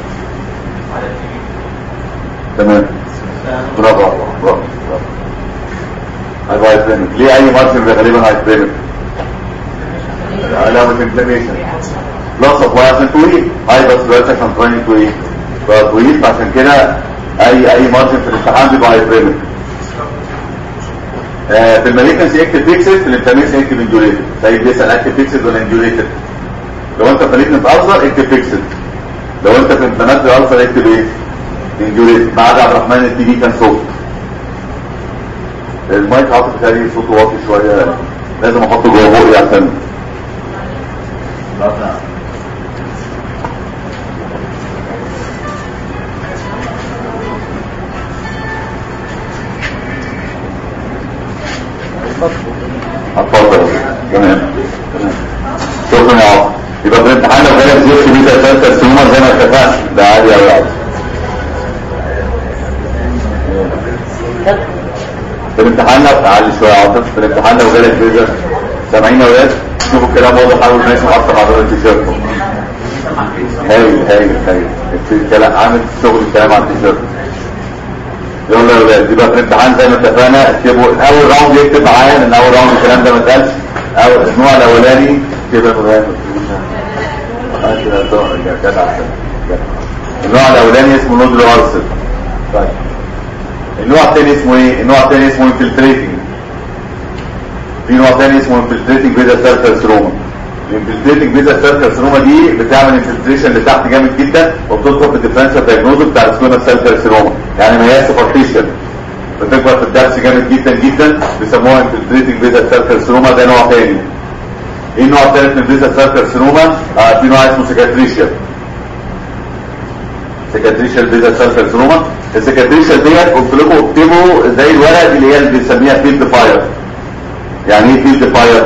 تمام برافو برافو برافو هيبقى هايبرينك ليه اي مارجن بيبقى غالبا هايبرينك علامة انفلاميشن لوس اوف عشان طويل هاي بس دلوقتي عشان طويل طويل فطويل فعشان كده اي اي مارجن في الامتحان بيبقى هايبرينك آه، في الماليكنسي اكتب فيكسد في الانفلاميشن اكتب انديوريتد طيب بيسال اكتب فيكسد ولا انديوريتد لو انت في ماليكنس السر اكتب فيكسد لو انت في انفلاماتري السر اكتب ايه انديوريتد ما عدا عبد الرحمن التي في كان صوت المايك عاطف بتاعي صوته واطي شويه لازم احطه جوه بوقي عشان اتفضل تمام تمام شكرا يا عاطف يبقى في الامتحان لو جالك زيرت بيتا ثالثه سيومر زي ما اتفقنا ده عادي قوي عادي في الامتحان لو تعالي شويه يا عاطف في الامتحان لو جالك بيتا سامعين يا ولاد شوفوا الكلام واضح قوي ماشي حتى مع دور التيشيرت هايل هايل هايل الكلام عامل شغل الكلام على التيشيرت يلا يا ولاد يبقى في الامتحان زي ما اتفقنا اكتبوا اول راوند يكتب معايا لان اول راوند الكلام ده ما اتقالش او النوع الاولاني كده غير النوع الاولاني اسمه نودل ارسل طيب النوع الثاني اسمه ايه النوع الثاني اسمه انفلتريتنج في نوع ثاني اسمه انفلتريتنج بيتا سيل كارسينوما الانفلتريتنج بيتا سيل كارسينوما دي بتعمل انفلتريشن لتحت جامد جدا وبتدخل في الديفرنشال دايجنوز بتاع السكوما سيل كارسينوما يعني ما هي سوبرفيشال بتكبر في الدرس جامد جدا جدا بيسموها انفلتريتنج بيتا سيل كارسينوما ده نوع ثاني ايه النوع الثالث من بيتا سيل كارسينوما آه في نوع اسمه سيكاتريشال سيكاتريشال بيتا سيل كارسينوما السيكاتريشال ديت قلت لكم اكتبوا زي الورقه دي اللي هي اللي بنسميها فيلد فاير يعني ايه فيلد فاير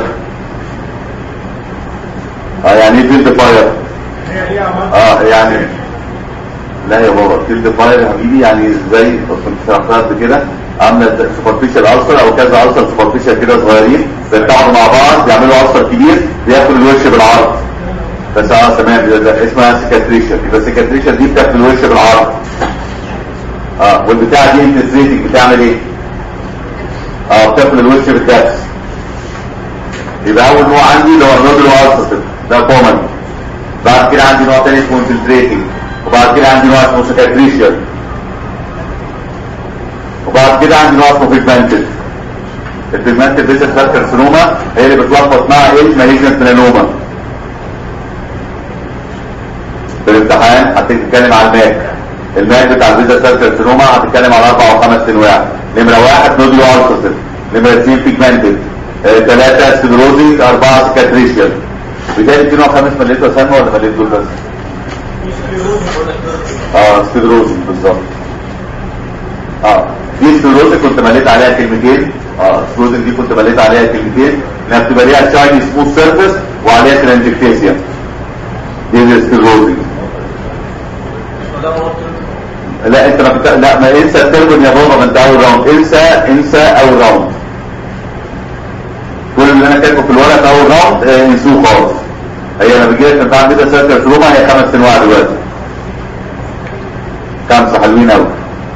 اه يعني ايه فيلد فاير اه يعني لا يا بابا فيلد فاير يا حبيبي يعني زي كنت شرحتها قبل كده عامله سوبرفيشال السر او كذا السر سوبرفيشال كده صغيرين بيتقعدوا مع بعض يعملوا السر كبير بياكل الوش بالعرض بس اه تمام ده, ده اسمها سيكاتريشن يبقى السيكاتريشن دي بتاكل الوش بالعرض اه والبتاعه دي انتزريتنج بتعمل ايه؟ اه بتاكل الوش بالدبس يبقى اول نوع عندي اللي هو النودل والسر ده كومن بعد كده عندي نوع تاني اسمه انفلتريتنج وبعد كده عندي نوع اسمه سكاتريشن وبعد كده عندي نوع اسمه بيجمنتد البيجمنتد بيزل سيل كارسينوما هي اللي بتلخبط مع ايه مالجنت ميلانوما في الامتحان هتتكلم على الماك الماك بتاع البيزل سيل كارسينوما هتتكلم على اربع او خمس انواع نمره واحد نوديو السوسيف نمره اثنين بيجمنتد ثلاثه سيدروزيس اربعه سكاتريشيال بدايه في نوع خامس مليته سنه ولا مليت دول بس؟ اه سكلروزي بالظبط اه دي سكلروزي كنت مليت عليها كلمتين اه سكلروزي دي كنت مليت عليها كلمتين انها بتبقى ليها شايني سموث سيرفيس وعليها ترانجكتيسيا دي السكلروزي لا انت ما بت... لا ما انسى التربن يا بابا ما انت اول راوند انسى انسى اول راوند كل اللي انا كاتبه في الورق في اول راوند اه، انسوه خالص هي لما بيجي لك امتحان بيتا سيركل روما هي خمس انواع دلوقتي خمسه حلوين قوي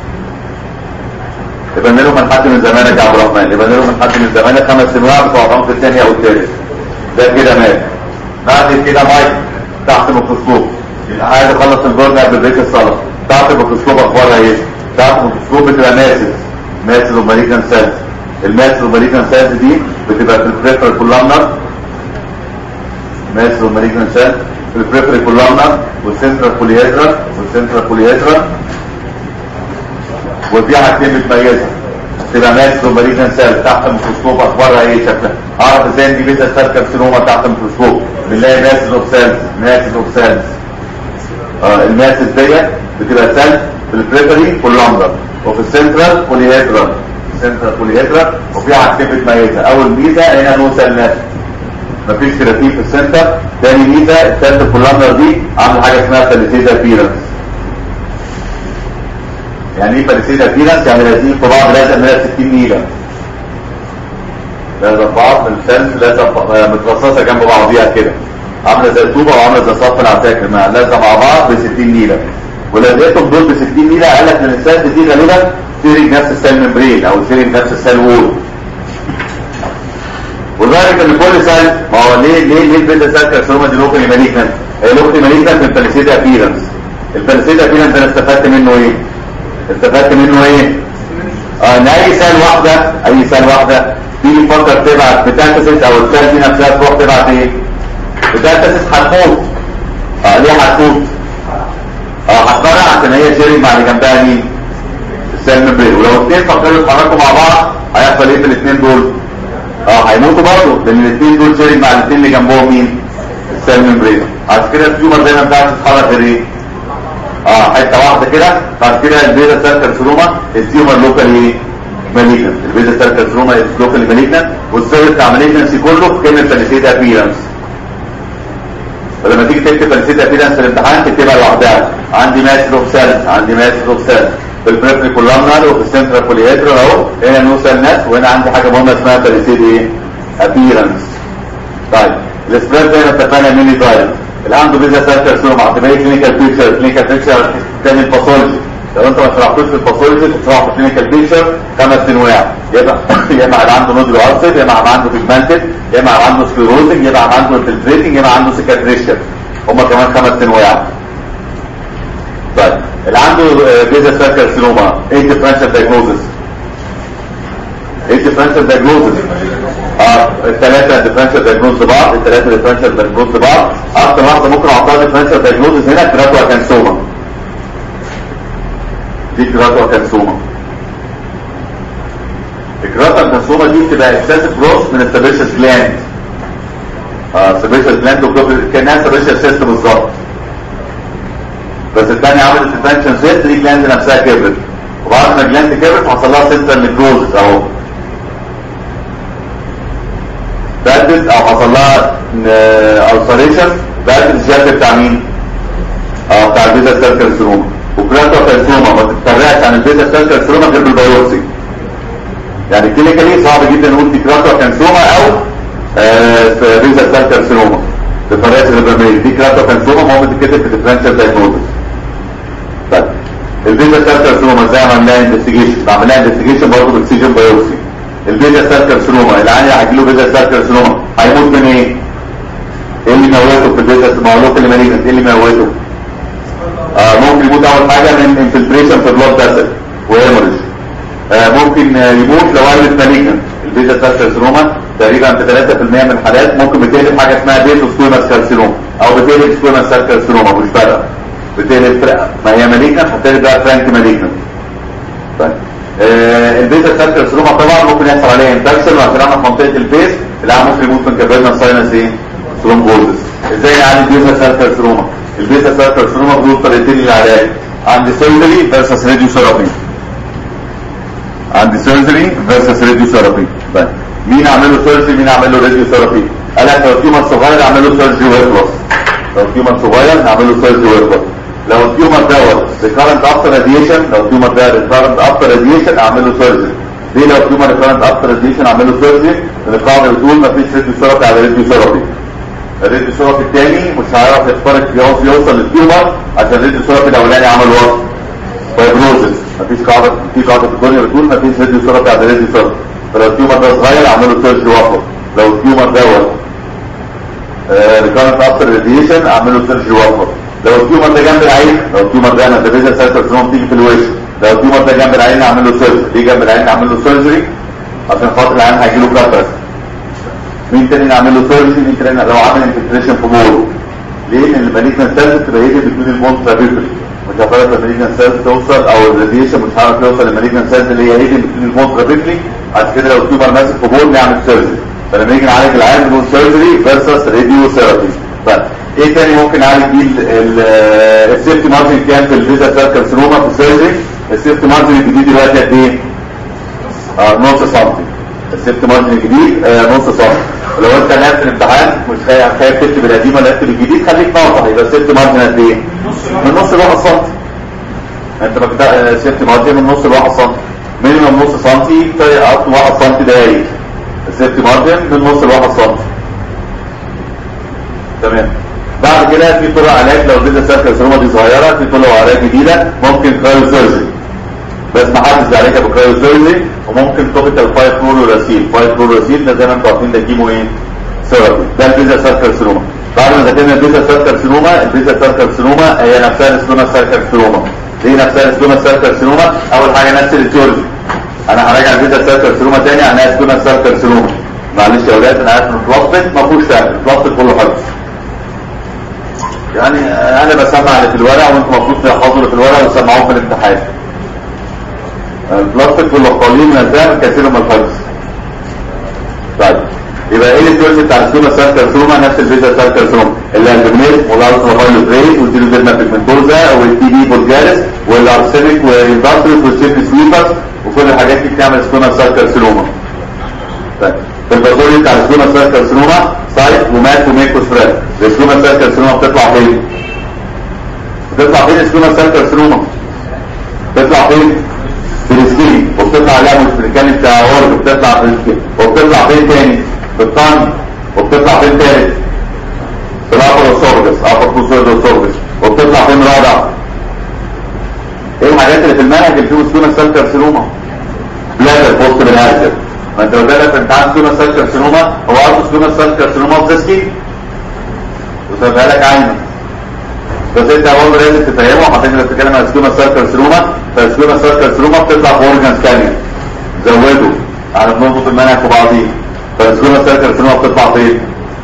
يبقى لهم من حد من زمانك يا عبد الرحمن يبقى لهم من حد من زمانك خمس انواع بتوع الرمز الثاني او الثالث ده كده مات بعد كده مايك تحت الميكروسكوب يبقى عايز اخلص الجرد قبل بريك الصلاه تحت الميكروسكوب اخبارها ايه؟ تحت الميكروسكوب بتبقى ماسس ماسس وماليجن سيلز الماسس وماليجن سيلز دي بتبقى في البريفرال كولامنر ماسس وماليجن سيلز في البريفرال كولامنر والسنترال بوليهيدرا والسنترال بوليهيدرا ودي حاجتين بتميزها تبقى ماسس وماليجن سيل تحت الميكروسكوب اخبارها ايه شكلها اعرف ازاي ان دي بيتا سيل كارسينوما تحت الميكروسكوب بنلاقي ماسس اوف سيلز ماسس اوف سيلز آه الماسس ديت بتبقى سيل في البريفري كولامبر وفي السنترال بوليهيدرا السنترال بوليهيدرا وفي حاجتين بتميزها اول ميزه هنا نو سيل ناس مفيش كراتين في السنتر تاني ميزه السنتر كولامبر دي عامله حاجه اسمها فاليسيدا بيرنس يعني ايه فاليسيدا بيرنس يعني لازقين في بعض لازق 160 نيله لازق بعض السيلز لازق آه، مترصصه جنب بعضيها كده عامله زي الطوبه وعامله زي صف العساكر مع لازقه مع بعض ب 60 نيله ولازقتهم دول ب 60 نيله قال لك ان السيلز دي غالبا سيرنج نفس السيل ممبرين او سيرنج نفس السيل وول وذلك ان كل سيل ما هو ليه ليه ليه البيتا سيل كارسينوما دي لوكالي ماليجنت هي لوكالي ماليجنت من فاليسيدا ابيرنس الفاليسيدا ابيرنس انا استفدت منه ايه استفدت منه ايه اه ان اي سيل واحده اي سيل واحده تيجي تفكر تبعت بتنتسس او السيل دي نفسها تروح تبعت ايه بتنتسس هتموت اه ليه هتموت اه هتفرع عشان هي شيرنج مع اللي جنبها مين السيل ممبرين ولو اثنين فكروا يتحركوا مع بعض هيحصل ايه في الاثنين دول اه هيموتوا برضه لان الاثنين دول شيرنج مع الاثنين اللي جنبهم مين السيل ممبرين عشان كده التيومر دايما بتاعت تتحرك غير ايه اه حته واحده كده بعد كده البيتا سيل كارسينوما التيومر لوكالي ماليجنت البيتا سيل كارسينوما لوكالي ماليجنت والسبب بتاع ماليجنسي كله في كلمه فاليسيدا ابيرنس ولما تيجي تكتب فاليسيدا ابيرنس في الامتحان تكتبها لوحدها عندي ماسل اوف سيلز عندي ماسل اوف سيلز في البريفري كولامنر وفي السنترال بوليهيدرا اهو هنا نو سيل نت وهنا عندي حاجه مهمه اسمها فاليسيدا ايه ابيرنس طيب السبريد زي ما اتفقنا ميني دايت اللي عنده بيزا سيل كارسينوما هتبقى كلينيكال بيكتشر كلينيكال بيكتشر تاني الباثولوجي لو انت ما شرحتوش في الباثولوجي تشرحه في الكلينيكال بيكتشر خمس انواع يبقى يا اما اللي عنده نوديو ارسيد يا اما عنده بيجمنتد يا اما عنده سكليروزنج يا اما عنده انفلتريتنج يا اما عنده سيكاتريشن هم كمان خمس انواع طيب اللي عنده بيزا سيل كارسينوما ايه الديفرنشال دايجنوزس ايه الديفرنشال دايجنوزس اه الثلاثه ديفرنشال دايجنوز لبعض الثلاثه ديفرنشال دايجنوز لبعض اكتر واحده ممكن احطها ديفرنشال دايجنوز هنا كراتوا كانسوما دي كراتوا كانسوما الكراتوا كانسوما دي بتبقى اكسسيف جروس من السبيشس جلاند اه سبيشس جلاند كانها سبيشس سيستم بالظبط بس الثانيه عملت سسبنشن سيست دي جلاند نفسها كبرت وبعد ما الجلاند كبرت حصل لها سنترال نيكروزس اهو بادت او حصل لها السريشن بادت الجلد بتاع مين؟ اه بتاع البيزا سيل كارسينوما وكراتو كارسينوما ما تتفرعش عن البيزا سيل كارسينوما غير بالبيوبسي يعني كلينيكالي صعب جدا نقول دي كراتو كارسينوما او آه بيزا سيل كارسينوما تتفرعش غير بالبيوبسي دي كراتو كارسينوما ما هو بتتكتب في ديفرنشال دايجنوزس طيب البيزا سيل كارسينوما ازاي عملناها انفستيجيشن عملناها انفستيجيشن برضه باكسجين بايوبسي البيزا سيل كارسينوما العيان هيجيله بيزا سيل كارسينوما هيموت من ايه؟ ايه اللي موته في البيزا ما هو اللي مالجنت ايه اللي موته؟ آه ممكن يموت اول حاجه من انفلتريشن في البلاد فيسل وهيموريج آه ممكن آه يموت لو قلت مالجنت البيزا سيل كارسينوما تقريبا في 3% من الحالات ممكن بتقلب حاجه اسمها بيزو سكويماس كارسينوما او بتقلب سكويماس سيل كارسينوما مش فارقه بتقلب فرقه ما هي مالجنت هتقلب بقى فرانك مالجنت طيب آه البيزا سيل كارسينوما طبعا ممكن يحصل عليها انفكشن وهتلاقيها في منطقه الفيس العيان ممكن يموت من كافيرنا ساينس ايه؟ ثرومبوزس ازاي نعالج البيزا سيل كارسينوما؟ البيزا سيل كارسينوما بدون طريقتين للعلاج عندي سيرجري فيرسس راديو ثيرابي عندي سيرجري فيرسس راديو ثيرابي طيب مين اعمل له سيرجري مين اعمل له راديو ثيرابي قال لك لو تيومر صغير اعمل له سيرجري ويخلص لو تيومر صغير اعمل له سيرجري ويخلص لو التيومر دوت ريكارنت افتر راديشن لو التيومر ده ريكارنت افتر راديشن اعمل له سيرجري ليه لو التيومر ريكارنت افتر راديشن اعمل له سيرجري القاعده بتقول مفيش راديو ثيرابي على راديو ثيرابي الراديو ثيرابي الثاني مش هيعرف يخترق يوصل يوصل للتيومر عشان الراديو ثيرابي الاولاني عمل وصل فايبروزس مفيش قاعده في قاعده في الدنيا بتقول مفيش راديو ثيرابي على راديو ثيرابي فلو التيومر ده صغير اعمل له سيرجري وقفه لو التيومر دوت ريكارنت افتر راديشن اعمل له سيرجري وقفه لو التيومر ده جنب العين لو التيومر ده انا ديفيجن سيل كارسينوما بتيجي في الوش لو التيومر ده جنب العين اعمل له سيرجري ليه جنب العين اعمل له سيرجري عشان خاطر العين هيجي له كاتراكت مين تاني نعمل له سيرجري مين تاني لو عمل انفلتريشن في بول ليه لان المالجنت سيلز تبقى هي بتكون البون ترابيبل مش هتعرف المالجنت سيلز توصل او الراديشن مش هتعرف يوصل للمالجنت سيلز اللي هي هي بتكون البون ترابيبل عشان كده لو التيومر ماسك في بول نعمل سيرجري فلما نيجي نعالج العين بنقول سيرجري فيرسس راديو ثيرابي طيب ايه تاني ممكن نعالج بيه السيفتي مارجن كام في الفيزا سيل كارسينوما في السيرجري السيفتي مارجن الجديد دلوقتي قد ايه؟ اه نص سنتي السيفتي مارجن الجديد آه نص سنتي ولو انت ناس في الامتحان مش خايف خايف تكتب القديم ولا تكتب الجديد خليك ناقص يبقى السيفتي مارجن قد ايه؟ من نص لواحد سنتي انت بكده السيفتي مارجن من نص لواحد سنتي مينيمم نص سنتي اب تو 1 سنتي دقايق السيفتي مارجن من نص لواحد سنتي تمام بعد كده في طرق علاج لو الفيزا سيل كارسينوما دي صغيره في طرق علاج جديده ممكن كرايو سيرجري بس ما حدش بيعالجها بكرايو سيرجري وممكن توبيكال 5 فلوراسيل 5 فلوراسيل ده زي ما انتم عارفين ده كيمو ايه؟ ثيرابي ده الفيزا سيل كارسينوما بعد ما ذاكرنا الفيزا سيل كارسينوما الفيزا سيل كارسينوما هي نفسها السلوما سيل كارسينوما دي نفسها السلوما سيل كارسينوما اول حاجه نفس التيوري انا هراجع الفيزا سيل كارسينوما تاني عنها سلوما سيل كارسينوما معلش يا اولاد انا عارف ان البلاستيك ما فيهوش فهم البلاستيك كله حفظ يعني انا بسمع اللي في الورق وانتم المفروض تحفظوا اللي في الورق وتسمعوه في الامتحان البلاستيك كله قليل من الذهب كثير من الحفظ طيب يبقى ايه الدوز بتاع السوما سيل كارسوما نفس الفيزا سيل كارسوما الالبوميت والالترافايولوت والتيلوزيرما بيجمنتوزا والتي بي بولجاريس والارسينيك والباستريس والسيفي سويبرز وكل الحاجات دي بتعمل سوما سيل كارسوما طيب البازولي بتاع السوما سيل كارسوما سايت ومات وميكو سبريد السوما سيل كارسوما بتطلع فين؟ بتطلع فين السوما سيل كارسوما؟ بتطلع فين؟ في السكين وبتطلع عليها مش بنتكلم بتاع ورد بتطلع في السكين وبتطلع فين تاني؟ في الطن وبتطلع فين تالت؟ في الابر والسورجس ابر بوسورد والسورجس وبتطلع فين رابع؟ ايه الحاجات اللي في المنهج اللي فيه سكونا سيل كارسينوما؟ بلادر بوست بالهازل ما انت لو جالك امتحان سكونا سيل كارسينوما هو عارف سكونا سيل كارسينوما في سكين وسابها لك عينك بس انت برضه لازم تفهمه حضرتك لما بتتكلم عن سكوما سيل كارسينوما فالسكوما سيل كارسينوما بتطلع في اورجان سكانيا زوده على بنظبط المنهج في بعضيه فالسكوما سيل كارسينوما بتطلع فين؟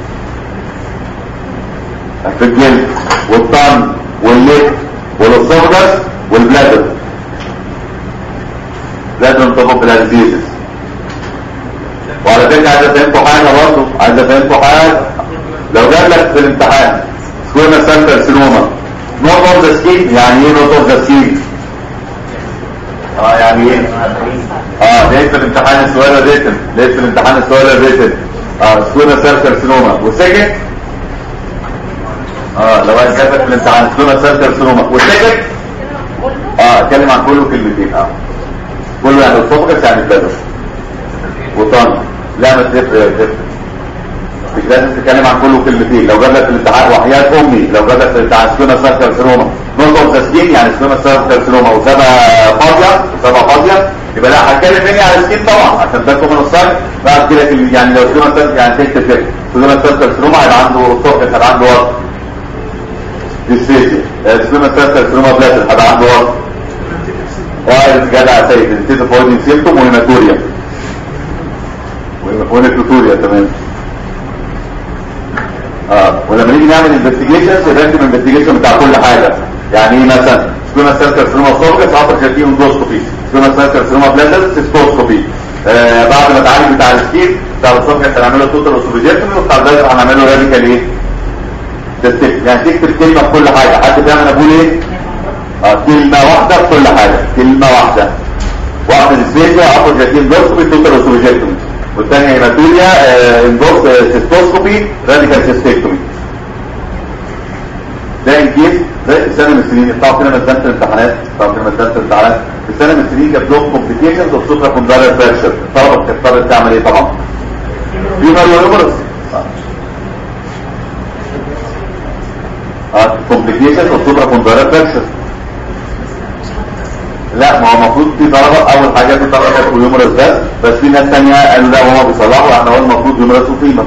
في الجلد والطن والليك والاسوفجس والبلادر بلادر مطبق بالانزيزس وعلى فكره عايز افهمكم حاجه برضه عايز افهمكم حاجه لو جاب لك في الامتحان سكوما سيل كارسينوما نوت اوف ذا سكين يعني ايه نوت اوف ذا سكين؟ اه يعني ايه؟ اه لقيت في الامتحان السؤال الريتن لقيت في الامتحان السؤال الريتن اه سكوما سيل كارسينوما وسكت اه لو عايز جابك في الامتحان سكوما سيل كارسينوما وسكت اه اتكلم عن كله كلمتين اه كله يعني الفوكس يعني البدر وطن لا ما تفرق تفرق مش لازم تتكلم عن كله كلمتين لو جاب لك في الامتحان وحياة امي لو جاب لك في الامتحان سكوما سيل كارسينوما نقطة اوف تسكين يعني سكوما سيل كارسينوما وسابها فاضية وسابها فاضية يبقى لا هتكلم مني على السكين طبعا عشان ده من الصيف بعد كده يعني لو سكوما سيل يعني تكتب كده سكوما سيل كارسينوما هيبقى عنده فوكس هيبقى عنده وقت ديسفيزيا سكوما سيل كارسينوما بلاتر هيبقى عنده وقت وايرس جدع سيد انتيزوفويدين سيمتوم وهيماتوريا ونكروتوريا تمام اه ولما نيجي نعمل انفستيجيشنز نرتب الانفستيجيشن بتاع كل حاجه يعني ايه مثلا سكونا سيل كارسينوما سورجس عطر شايفين اندوسكوبي سكونا سيل كارسينوما بلاتل سيستوسكوبي آه بعد ما تعالج بتاع السكين بتاع السورجس هنعمله توتال اوسوبيجيتومي وبتاع البلاتل هنعمله راديكال ايه تستيك يعني تكتب كلمه في كل حاجه حد فاهم انا بقول ايه اه كلمه واحده في كل حاجه كلمه واحده واحده ديسبيزيا عطر شايفين اندوسكوبي توتال اوسوبيجيتومي والثانيه هيماتوريا آه اندوس آه سيستوسكوبي راديكال سيستيكتومي ده انكيس ده سنه من السنين بتاعوا كده مدرسه الامتحانات بتاعوا كده مدرسه الامتحانات في سنه من السنين كانت لهم كومبليكيشنز اوف سوبرا كوندايلر فراكشر الطلبه بتضطر تعمل ايه طبعا؟ فيمر يومرس اه كومبليكيشنز اوف سوبرا كوندايلر فراكشر لا ما هو المفروض في طلبه اول حاجه في طلبه كانوا يومرس بس بس في ناس ثانيه قالوا لا هما بيصلحوا احنا هو المفروض يومرس وفيمر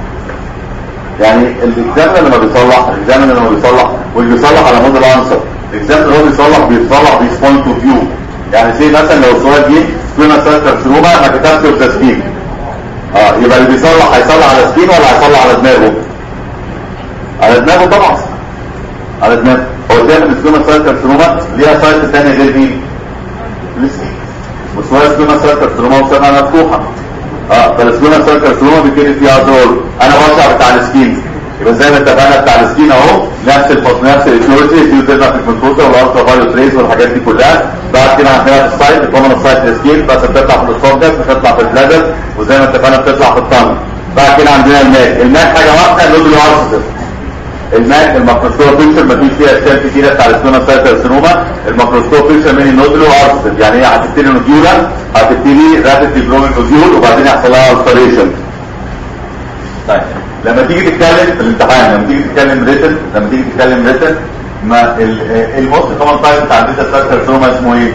يعني الاكزامن لما بيصلح الاكزامن لما بيصلح واللي بيصلح على مود الانسر الاكزامن اللي هو بيصلح بيصلح بيس بوينت اوف فيو يعني زي مثلا لو السؤال جه سكوينا سيل كارسينوما ما كتبتش في سكين اه يبقى اللي بيصلح هيصلح على سكين ولا هيصلح على دماغه على دماغه طبعا على دماغه هو دايما السكوينا سيل كارسينوما ليها سايت ثانيه غير مين السكين وسؤال سكوينا سيل كارسينوما وسنه مفتوحه اه فالسكونا سيل كارسينوما بيبتدي فيها دور انا بوسع بتاع السكين يبقى زي ما اتفقنا بتاع السكين اهو نفس الفصل نفس الايتيولوجي في تبقى في الكونسولتا والالترا فايلوت ريز والحاجات دي كلها بعد كده عندنا في السايت الكومن سايت السكين بس بتطلع في الاسفنجس بتطلع في البلادر وزي ما اتفقنا بتطلع في الطن بعد كده عندنا الماء الماء حاجه واحده اللودو ارسيس الماء الميكروسكوب بيكتشر مفيش فيها اشكال كتيره بتاع السكونا سايت كارسينوما الميكروسكوب بيكتشر من النودلو ارسيس يعني هي هتبتدي نوديولا هتبتدي رابيدلي جروينج نوديول وبعدين يحصل لها التريشن طيب لما تيجي تتكلم في الامتحان لما تيجي تتكلم ريتن لما تيجي تتكلم ريتن ما الموست كومن تايب بتاع البيتا سيل كارسينوما اسمه ايه؟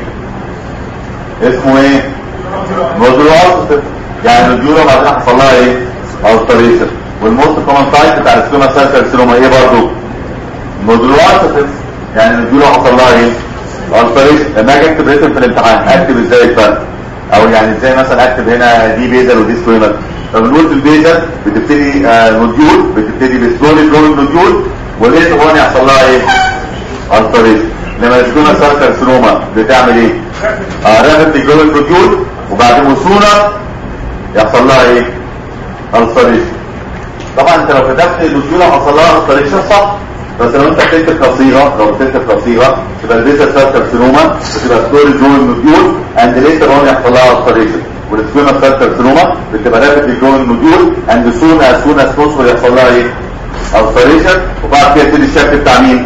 اسمه ايه؟ نودلو ارسيس يعني نوديولا وبعدين هيحصل لها ايه؟ التريشن والموست كومن تايب بتاع السكوما سيل كارسينوما ايه برضه؟ نودلو ارسيس يعني النوديولا حصل لها ايه؟ التريشن لما اجي اكتب ريتن في الامتحان اكتب ازاي الفرق؟ او يعني ازاي مثلا اكتب هنا دي بيزل ودي سكويمر فبنقول في البيزل بتبتدي آه نوديول بتبتدي بسلولي جروينج نوديول وليه هون يحصل لها ايه؟ التريشن لما السكوما سيل كارسينوما بتعمل ايه؟ اه رابيدلي جروينج نوديول وبعد وصوله يحصل لها ايه؟ التريشن طبعا انت لو كتبت النوديول حصل لها التريشن صح بس لو انت بتكتب كصيغه لو بتكتب كصيغه تبقى البيتا سيل كارسينوما بتبقى ستوري جوين نوديول اند ليتر اون يحصل لها التريشن والسكويما سيل كارسينوما بتبقى رابيدلي جوين نوديول اند سون از سون از بوسبل يحصل لها ايه؟ التريشن وبعد كده يبتدي الشكل بتاع مين؟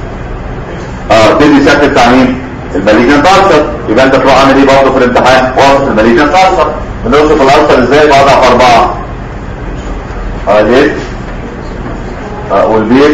اه يبتدي الشكل بتاع مين؟ الماليجنت السر يبقى انت تروح عامل ايه برضه في الامتحان؟ وصف الماليجنت السر بنوصف الالسر ازاي؟ بعضها في اربعه اه ليه؟ اه والبيز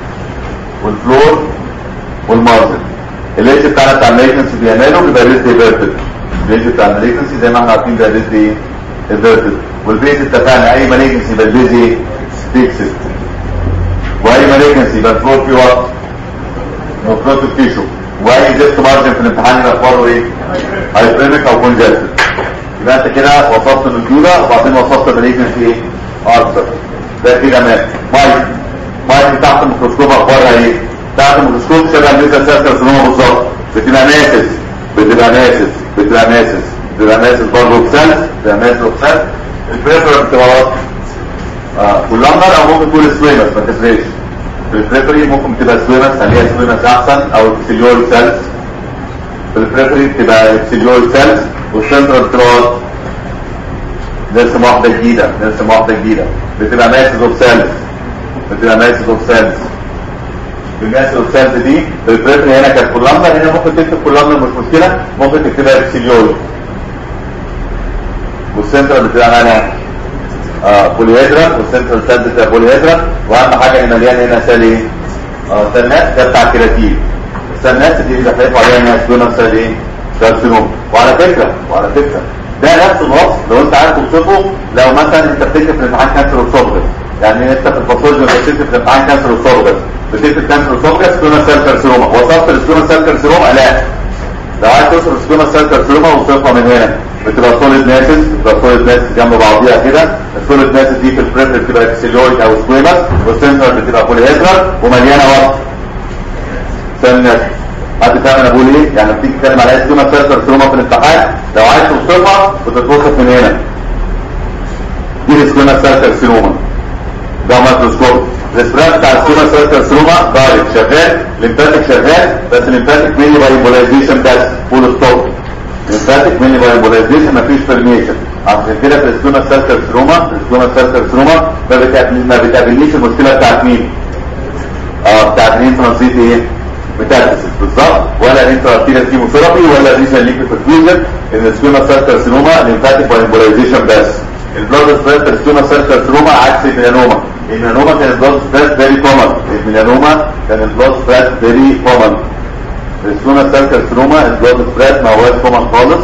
والفلور والمارجن الليش بتاعنا بتاع المالجنسي بيعمله بيبقى ريز ديفيرتد الليش بتاع المالجنسي زي ما احنا عارفين بيبقى ريز دي ديفيرتد والبيز اتفقنا اي مالجنسي يبقى البيز ايه؟ فيكسد واي مالجنسي يبقى الفلور فيه وات؟ نوكروتيك تيشو واي زفت مارجن في الامتحان يبقى اخباره ايه؟ هايبريميك او كونجستد يبقى انت كده وصفت النجوله وبعدين وصفت المالجنسي ايه؟ ارثر ده كده مات مايك مايك تحت الميكروسكوب اخبارها ايه؟ تحت الميكروسكوب شبه البيتا سيل كارسينوما بالظبط بتبقى ناسس بتبقى ناسس بتبقى ناسس بتبقى ناسس برضه بسلس بتبقى ناسس وبسلس البريفر بتبقى واضحه اه واللمبر او ممكن تقول سويمس ما تفرقش في البريفري ممكن تبقى سويمس خليها سويمس احسن او اكسليول سيلز في البريفري بتبقى اكسليول سيلز والسنترال بتبقى واضحه نرسم واحدة جديدة نرسم واحدة جديدة بتبقى ماسز اوف سيلز بتبقى ماسز اوف سيلز الماسز اوف سيلز دي في البريفري هنا كانت كولامنا هنا ممكن تكتب كولامنا مش مشكلة ممكن تكتبها اكسليول والسنترال بتبقى مالها اه بوليهيدرا والسنترال سيلز بتبقى بوليهيدرا واهم حاجة اللي مليان هنا سيل ايه؟ اه سيلنات ده بتاع الكراتين السيلنات دي اللي هتلاقوا عليها انها سبينال سيل ايه؟ كارسينوم وعلى فكرة وعلى فكرة ده نفس الوصف لو انت عارف توصفه لو مثلا انت بتكتب في الامتحان كانسر الصبغ يعني انت في الباثولوجي لما بتكتب في الامتحان كانسر الصبغ بتكتب كانسر الصبغ سكونا سيل كارسينوما وصفت السكونا سيل كارسينوما لا لو عايز توصف السكوما سيل كارسينوما وصفها من هنا بتبقى سوليد ناسس بتبقى سوليد ناسس جنب بعضيها كده السوليد ناسس دي في البريفر بتبقى اكسيلويد او سكويمس والسنتر بتبقى بوليهيدرال ومليانه وقت سيل ناسس حد فاهم انا بقول ايه؟ يعني لما تيجي تتكلم على سكوما سيل كارسينوما في الامتحان لو عايز توصفها بتتوصف من هنا دي السكوما سيل كارسينوما ده مايكروسكوب الاسبرام بتاع السكوما سيل كارسينوما دايركت شغال ليمفاتيك شغال بس الليمفاتيك مينلي باي امبولايزيشن بس فول ستوب ليمفاتيك مينلي باي امبولايزيشن مفيش برميشن عشان كده في السكوما سيل كارسينوما السكوما سيل كارسينوما ما بتقابل- ما بتقابلنيش المشكله بتاعت مين؟ اه بتاعت الانترانسيت ايه؟ ميتاستاسيس بالظبط ولا الانترارتيريال كيموثيرابي ولا الريشن ليكويد برفيوجن ان السكوما سيل كارسينوما ليمفاتيك باي امبولايزيشن بس البلاد سبريد في السكوما سيل كارسينوما عكس الميلانوما الميلانوما كان البلاد سبريد فيري كومن الميلانوما كان البلاد سبريد فيري كومن السكوما سيل كارسينوما البلاد سبريد ما هوش كومن خالص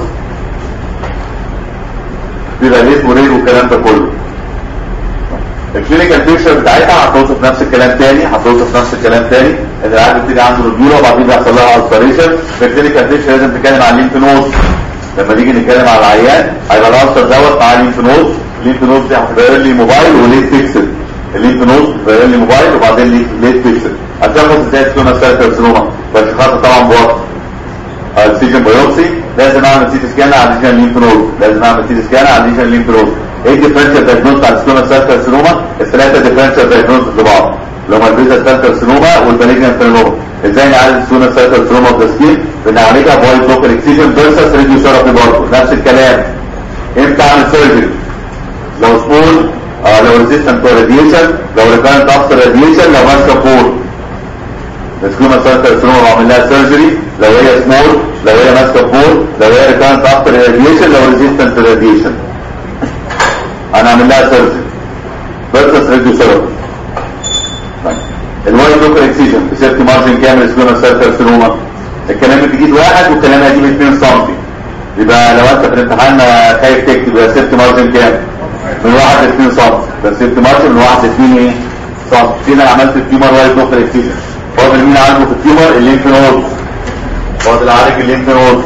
بيبقى ليه وريد والكلام ده كله الكلينيكال بيكشر بتاعتها هتوصف نفس الكلام تاني هتوصف نفس الكلام تاني ان العيال بتيجي عنده رجوله وبعدين بيحصل لها الستريشن في الكلينيكال بيكشر لازم نتكلم عن الليمف نود لما نيجي نتكلم على العيان هيبقى الالسر دوت مع الليمف نود الليمف نود دي هتبقى لي موبايل وليت بيكسل الليمف نود هتبقى لي موبايل وبعدين ليت ليت بيكسل هتاخد ازاي تكون سيل كارسينوما فالشخص طبعا بوقت السيجن بايوبسي لازم اعمل سي تي سكان على الليجن ليمف نود لازم اعمل سي تي سكان على الليجن ليمف نود ايه الديفرنشال دايجنوز بتاع السكوما سيل كارسينوما الثلاثه ديفرنشال دايجنوز لبعض اللي هم البيزا سيل كارسينوما والباليجنال سيلوما ازاي نعالج السكوما سيل كارسينوما بتسكين بنعالجها بوايت بلوكر اكسيجن فيرسس ريديو ثيرابي برضه نفس الكلام امتى اعمل سيرجري لو سمول آه لو ريزيستنت تو راديشن لو ريكارنت افتر راديشن لو ماسكه فور السكوما سيل كارسينوما بعمل لها سيرجري لو هي سمول لو هي ماسكه فور لو هي ريكارنت افتر راديشن لو ريزيستنت تو راديشن هنعمل لها سيرجري فيرسس ريديو ثيرابي طيب الوايت بلوكر اكسيجن بسيفتي مارجن كامل سكوما سيل كارسينوما الكلام الجديد واحد والكلام القديم 2 سم يبقى لو انت في الامتحان خايف تكتب يبقى سيفتي مارجن كام من 1 ل 2 سم بس سيفتي مارجن من 1 ل 2 ايه سم فينا انا عملت التيومر وايت بلوكر اكسيجن فاضل مين عنده في التيومر الليمف نود فاضل عالج الليمف نود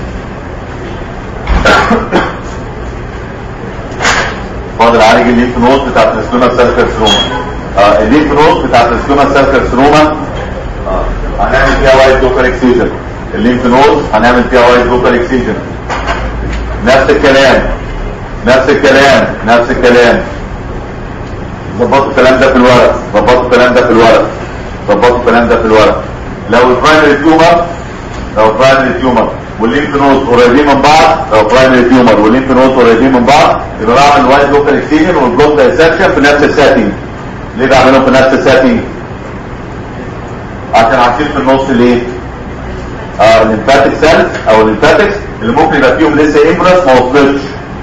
فاضل عالج الليمف نود بتاعت السكوما سيل كارسينوما آه الليمف نود بتاعت السكوما سيل كارسينوما آه هنعمل فيها وايت بلوكر اكسيجن الليمف نود هنعمل فيها وايت بلوكر اكسيجن نفس الكلام نفس الكلام نفس الكلام ظبطوا الكلام ده في الورق ظبطوا الكلام ده في الورق ظبطوا الكلام ده في الورق لو البرايمري تيومر لو البرايمري تيومر والليمف نود قريبين من بعض لو البرايمري تيومر والليمف نود قريبين من بعض يبقى بعمل وايت لوكال اكسيجن والبلوك دايسكشن في نفس السيتنج ليه بعملهم في نفس السيتنج عشان هشيل في النص ليه اه الليمفاتيك سيلز او الليمفاتكس اللي ممكن يبقى فيهم لسه امبرس ما وصلتش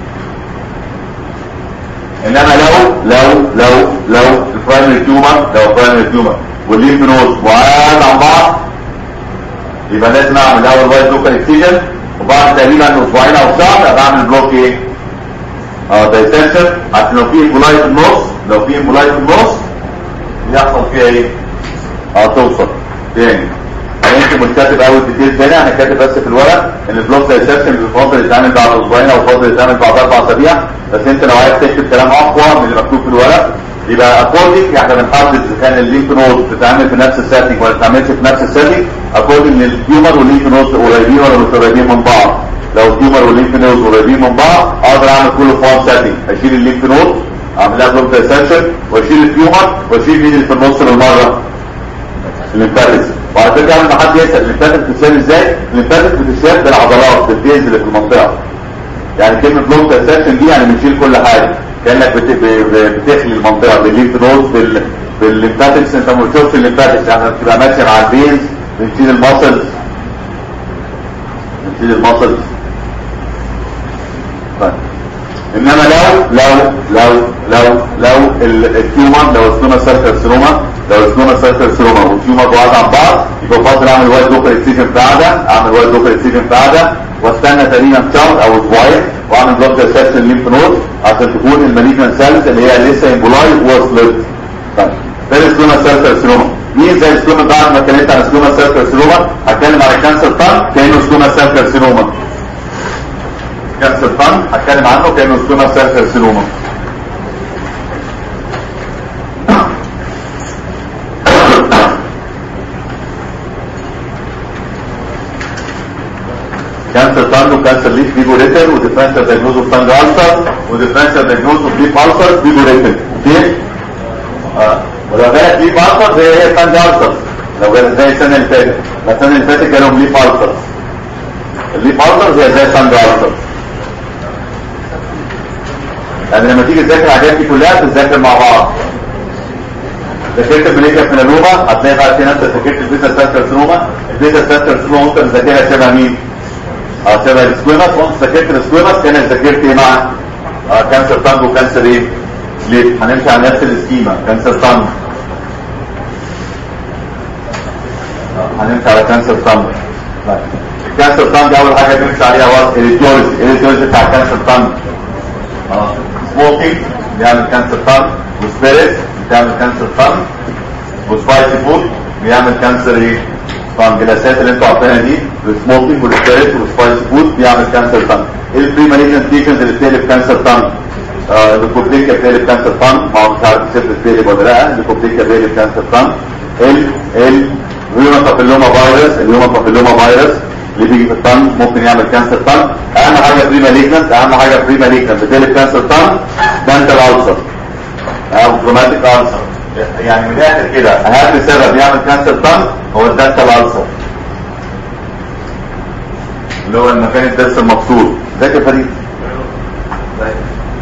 انما لو لو لو لو البرايمري تيومر لو البرايمري تيومر والليمف نود بعاد عن بعض يبقى لازم اعمل اول وايت لوكال اكسيجن وبعد تقريبا اسبوعين او شهر ابقى اعمل بلوك ايه؟ اه دايسنشن عشان لو في امبولاي في النص لو في امبولاي في النص يحصل فيها ايه؟ اه توصل تاني انا يمكن مش كاتب اول ديتيل تاني انا كاتب بس في الورق ان البلوك دايسنشن بيفضل يتعمل بعد اسبوعين او بيفضل يتعمل بعد اربع اسابيع بس انت لو عايز تكتب كلام اقوى من اللي مكتوب في الورق يبقى اكوردنج احنا بنحدد اذا كان الليمف نود بتتعمل في نفس السيتنج ولا بتتعملش في نفس السيتنج اكوردنج للتيومر والليمف نود قريبين ولا مش قريبين من بعض لو التيومر والليمف نود قريبين من بعض اقدر اعمل كله في وان سيتنج اشيل الليمف نود اعمل لها بلوك دايسنشن واشيل التيومر واشيل مين اللي في النص بالمره الليمفاتكس وعلى فكره قبل ما حد يسال الليمفاتكس بتتشال ازاي؟ الليمفاتكس بتتشال بالعضلات بالفيز اللي في المنطقه يعني كلمه بلوك دايسكشن دي يعني بنشيل كل حاجه كانك بت- ب- ب- بتخلي المنطقه بالليمف نود بال بالليمفاتكس انت ما بتشوفش الليمفاتكس يعني بتبقى ماشيه مع الفينز بنشيل الماسلز بنشيل الماسلز طيب انما لو لو لو لو لو ال- التيومر لو السنوما سيل كارسينوما لو السنوما سيل كارسينوما والتيومر بعاد عن بعض يبقى بفضل اعمل وايت لوكال اكسيجن في قاعده اعمل وايت لوكال اكسيجن في قاعده واستنى تقريبا شهر او اسبوعين واعمل بلوك دايسكشن ليمف نود عشان تكون المالجنان سيلز اللي هي لسه امبولاي وصلت طيب ده السنوما سيل كارسينوما مين زي السكوما بعد ما اتكلمت عن سكوما سيل كارسينوما هتكلم على كانسر طن كانه سكوما سيل كارسينوما كانسر طن هتكلم عنه كانه سكوما سيل كارسينوما كانسر طن وكانسر ليف بيجو ريتن وديفرنشال دايجنوز اوف طنج السر وديفرنشال دايجنوز اوف ليف السر بيجو ريتن اوكي اه ولو جالك ليف السر هي هي طنج السر لو جالك زي السنه اللي فاتت السنه اللي فاتت جالهم ليف السر الليف السر هي زي طنج السر يعني لما تيجي تذاكر الحاجات دي كلها تذاكر مع بعض ذاكرت المليكا فينالوما هتلاقي بعد كده انت ذاكرت البيتا سيل كارسينوما البيتا سيل كارسينوما ممكن تذاكرها شبه مين؟ اه شبه السكويماس وانت ذاكرت السكويماس كانك ذاكرت ايه مع اه كانسر تانج وكانسر ايه؟ ليه؟ هنمشي على نفس السكيما كانسر تانج آه، هنمشي على كانسر تانج طيب. الكانسر تانج اول حاجه بنمشي عليها هو الريتيولوجي الريتيولوجي بتاع الكانسر تانج اه سموكينج بيعمل كانسر تانج وسبيريت بيعمل كانسر تانج وسبايسي فود بيعمل كانسر ايه؟ طبعا الجلسات اللي انتوا عارفينها دي السموكينج والستريس والسبايسي فود بيعمل كانسر تانج ايه البري مالجنت ليشنز اللي بتقلب كانسر تانج؟ آه الليكوبليكا بتقلب كانسر تانج ما هو مش عارف الست بتقلب ولا لا الليكوبليكا بتقلب كانسر تانج ال ال الهيومن بابيلوما فيروس الهيومن بابيلوما فيروس اللي بيجي في الطن ممكن يعمل كانسر طن اهم حاجه بري مالجنت اهم حاجه بري مالجنت بتقلب كانسر طن دانتال السر او كروماتيك السر يعني من الاخر كده اهم سبب يعمل كانسر طن هو الدانتال السر اللي هو المكان الدرس المقصود ازيك يا فريد ازيك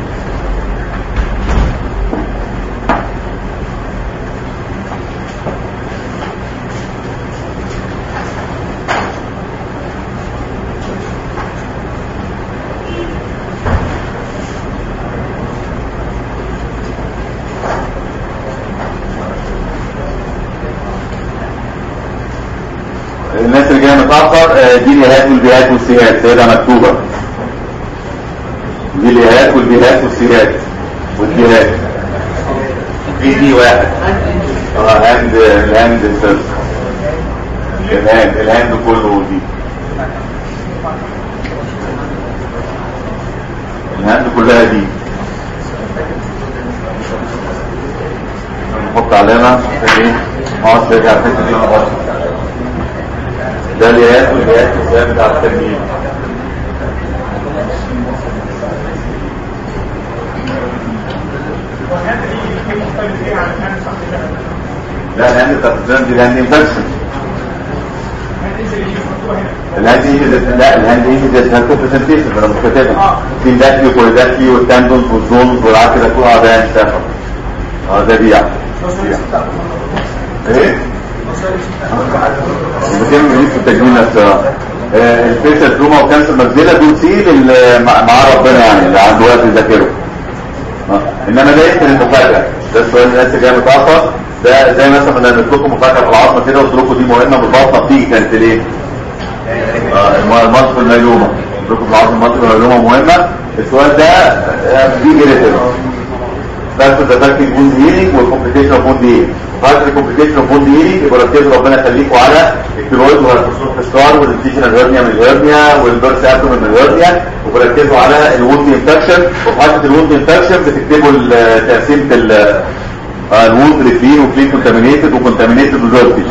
الناس اللي جايه متاخر آه، دي اليهات والبيهات والسيهات سيدها مكتوبه دي اليهات والبيهات والسيهات والجهات دي دي واحد اه هاند الهاند فيرست الهاند الهاند كله دي الهاند كلها دي نحط علامة عشان ايه نقعد نرجع الحتة دي نقعد ده اليات واليات واليات بتاع التنمية لا الهاند بتاعت الجنب دي الهاند انفكشن الهاند ايه لا الهاند ايه ده هاند برزنتيشن انا مش كاتبها في داخلي وكولداخلي والتندونز والزونز والعكس ده كله اه ده هاند اه ده بيع بيع. ايه؟ بكلمة جديد في التجميل نفسها الفيشل تروما وكانسر مجزلة دول سيل اللي مع مع ربنا يعني اللي عنده وقت يذاكره آه. انما ده يمكن المفاجأة ده السؤال الناس اللي جايه متأخر ده زي مثلا لما قلت لكم مفاجأة في العظمة كده قلت لكم دي مهمة بالبطنة بتيجي كانت ليه؟ آه المالتيبل مايلوما قلت لكم في العظمة المالتيبل مايلوما مهمة السؤال ده آه، بيجي ريتم بس ده تاكتيك بوند هيلينج والكومبليكيشن اوف بوند هيلينج بعد الكومبليكيشن اوف بوند هيلينج يبقى ركزوا ربنا يخليكم على الكيرويد والفصول الستار والانتيشنال هيرنيا من الهيرنيا والبرس ابدومن من الهيرنيا وبركزوا على الوند انفكشن وفي حاله الوند انفكشن بتكتبوا ال- تقسيمه ال- آه، الوند لكلين وكلين كونتامينيتد وكونتامينيتد وزورتي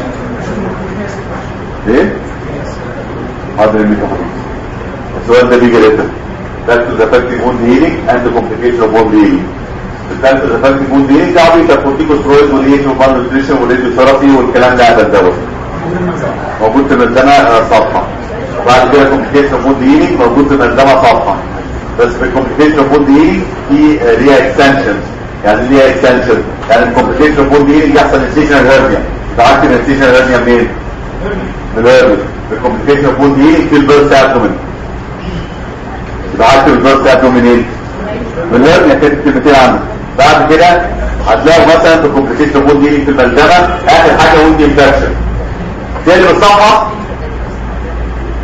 ايه؟ حاضر الميكروفون السؤال ده بيجي ريتم Back to the effective wound healing and the complication of wound healing. الثالث الافكتيف wound healing ده عبيطة كورتيكوسترويد والايش والمال نيوتريشن والراديو ثيرابي والكلام ده هذا الدواء موجود في ملزمة آه، صفحة بعد كده complication of wound healing موجود في ملزمة صفحة بس في complication of wound healing في آه، ليها extensions يعني ليها extension يعني complication of wound healing يحصل incisional hernia تعرف incisional hernia منين؟ من الهرمي في complication of wound healing في البيرث abdomen يبقى عارف البيرث abdomen منين؟ من الهرنيا كانت كلمتين عنه بعد كده هتلاقوا مثلا في الكومبليكيشن بون دي في الملزمه اخر حاجه وندي انفكشن تاني بالصفحه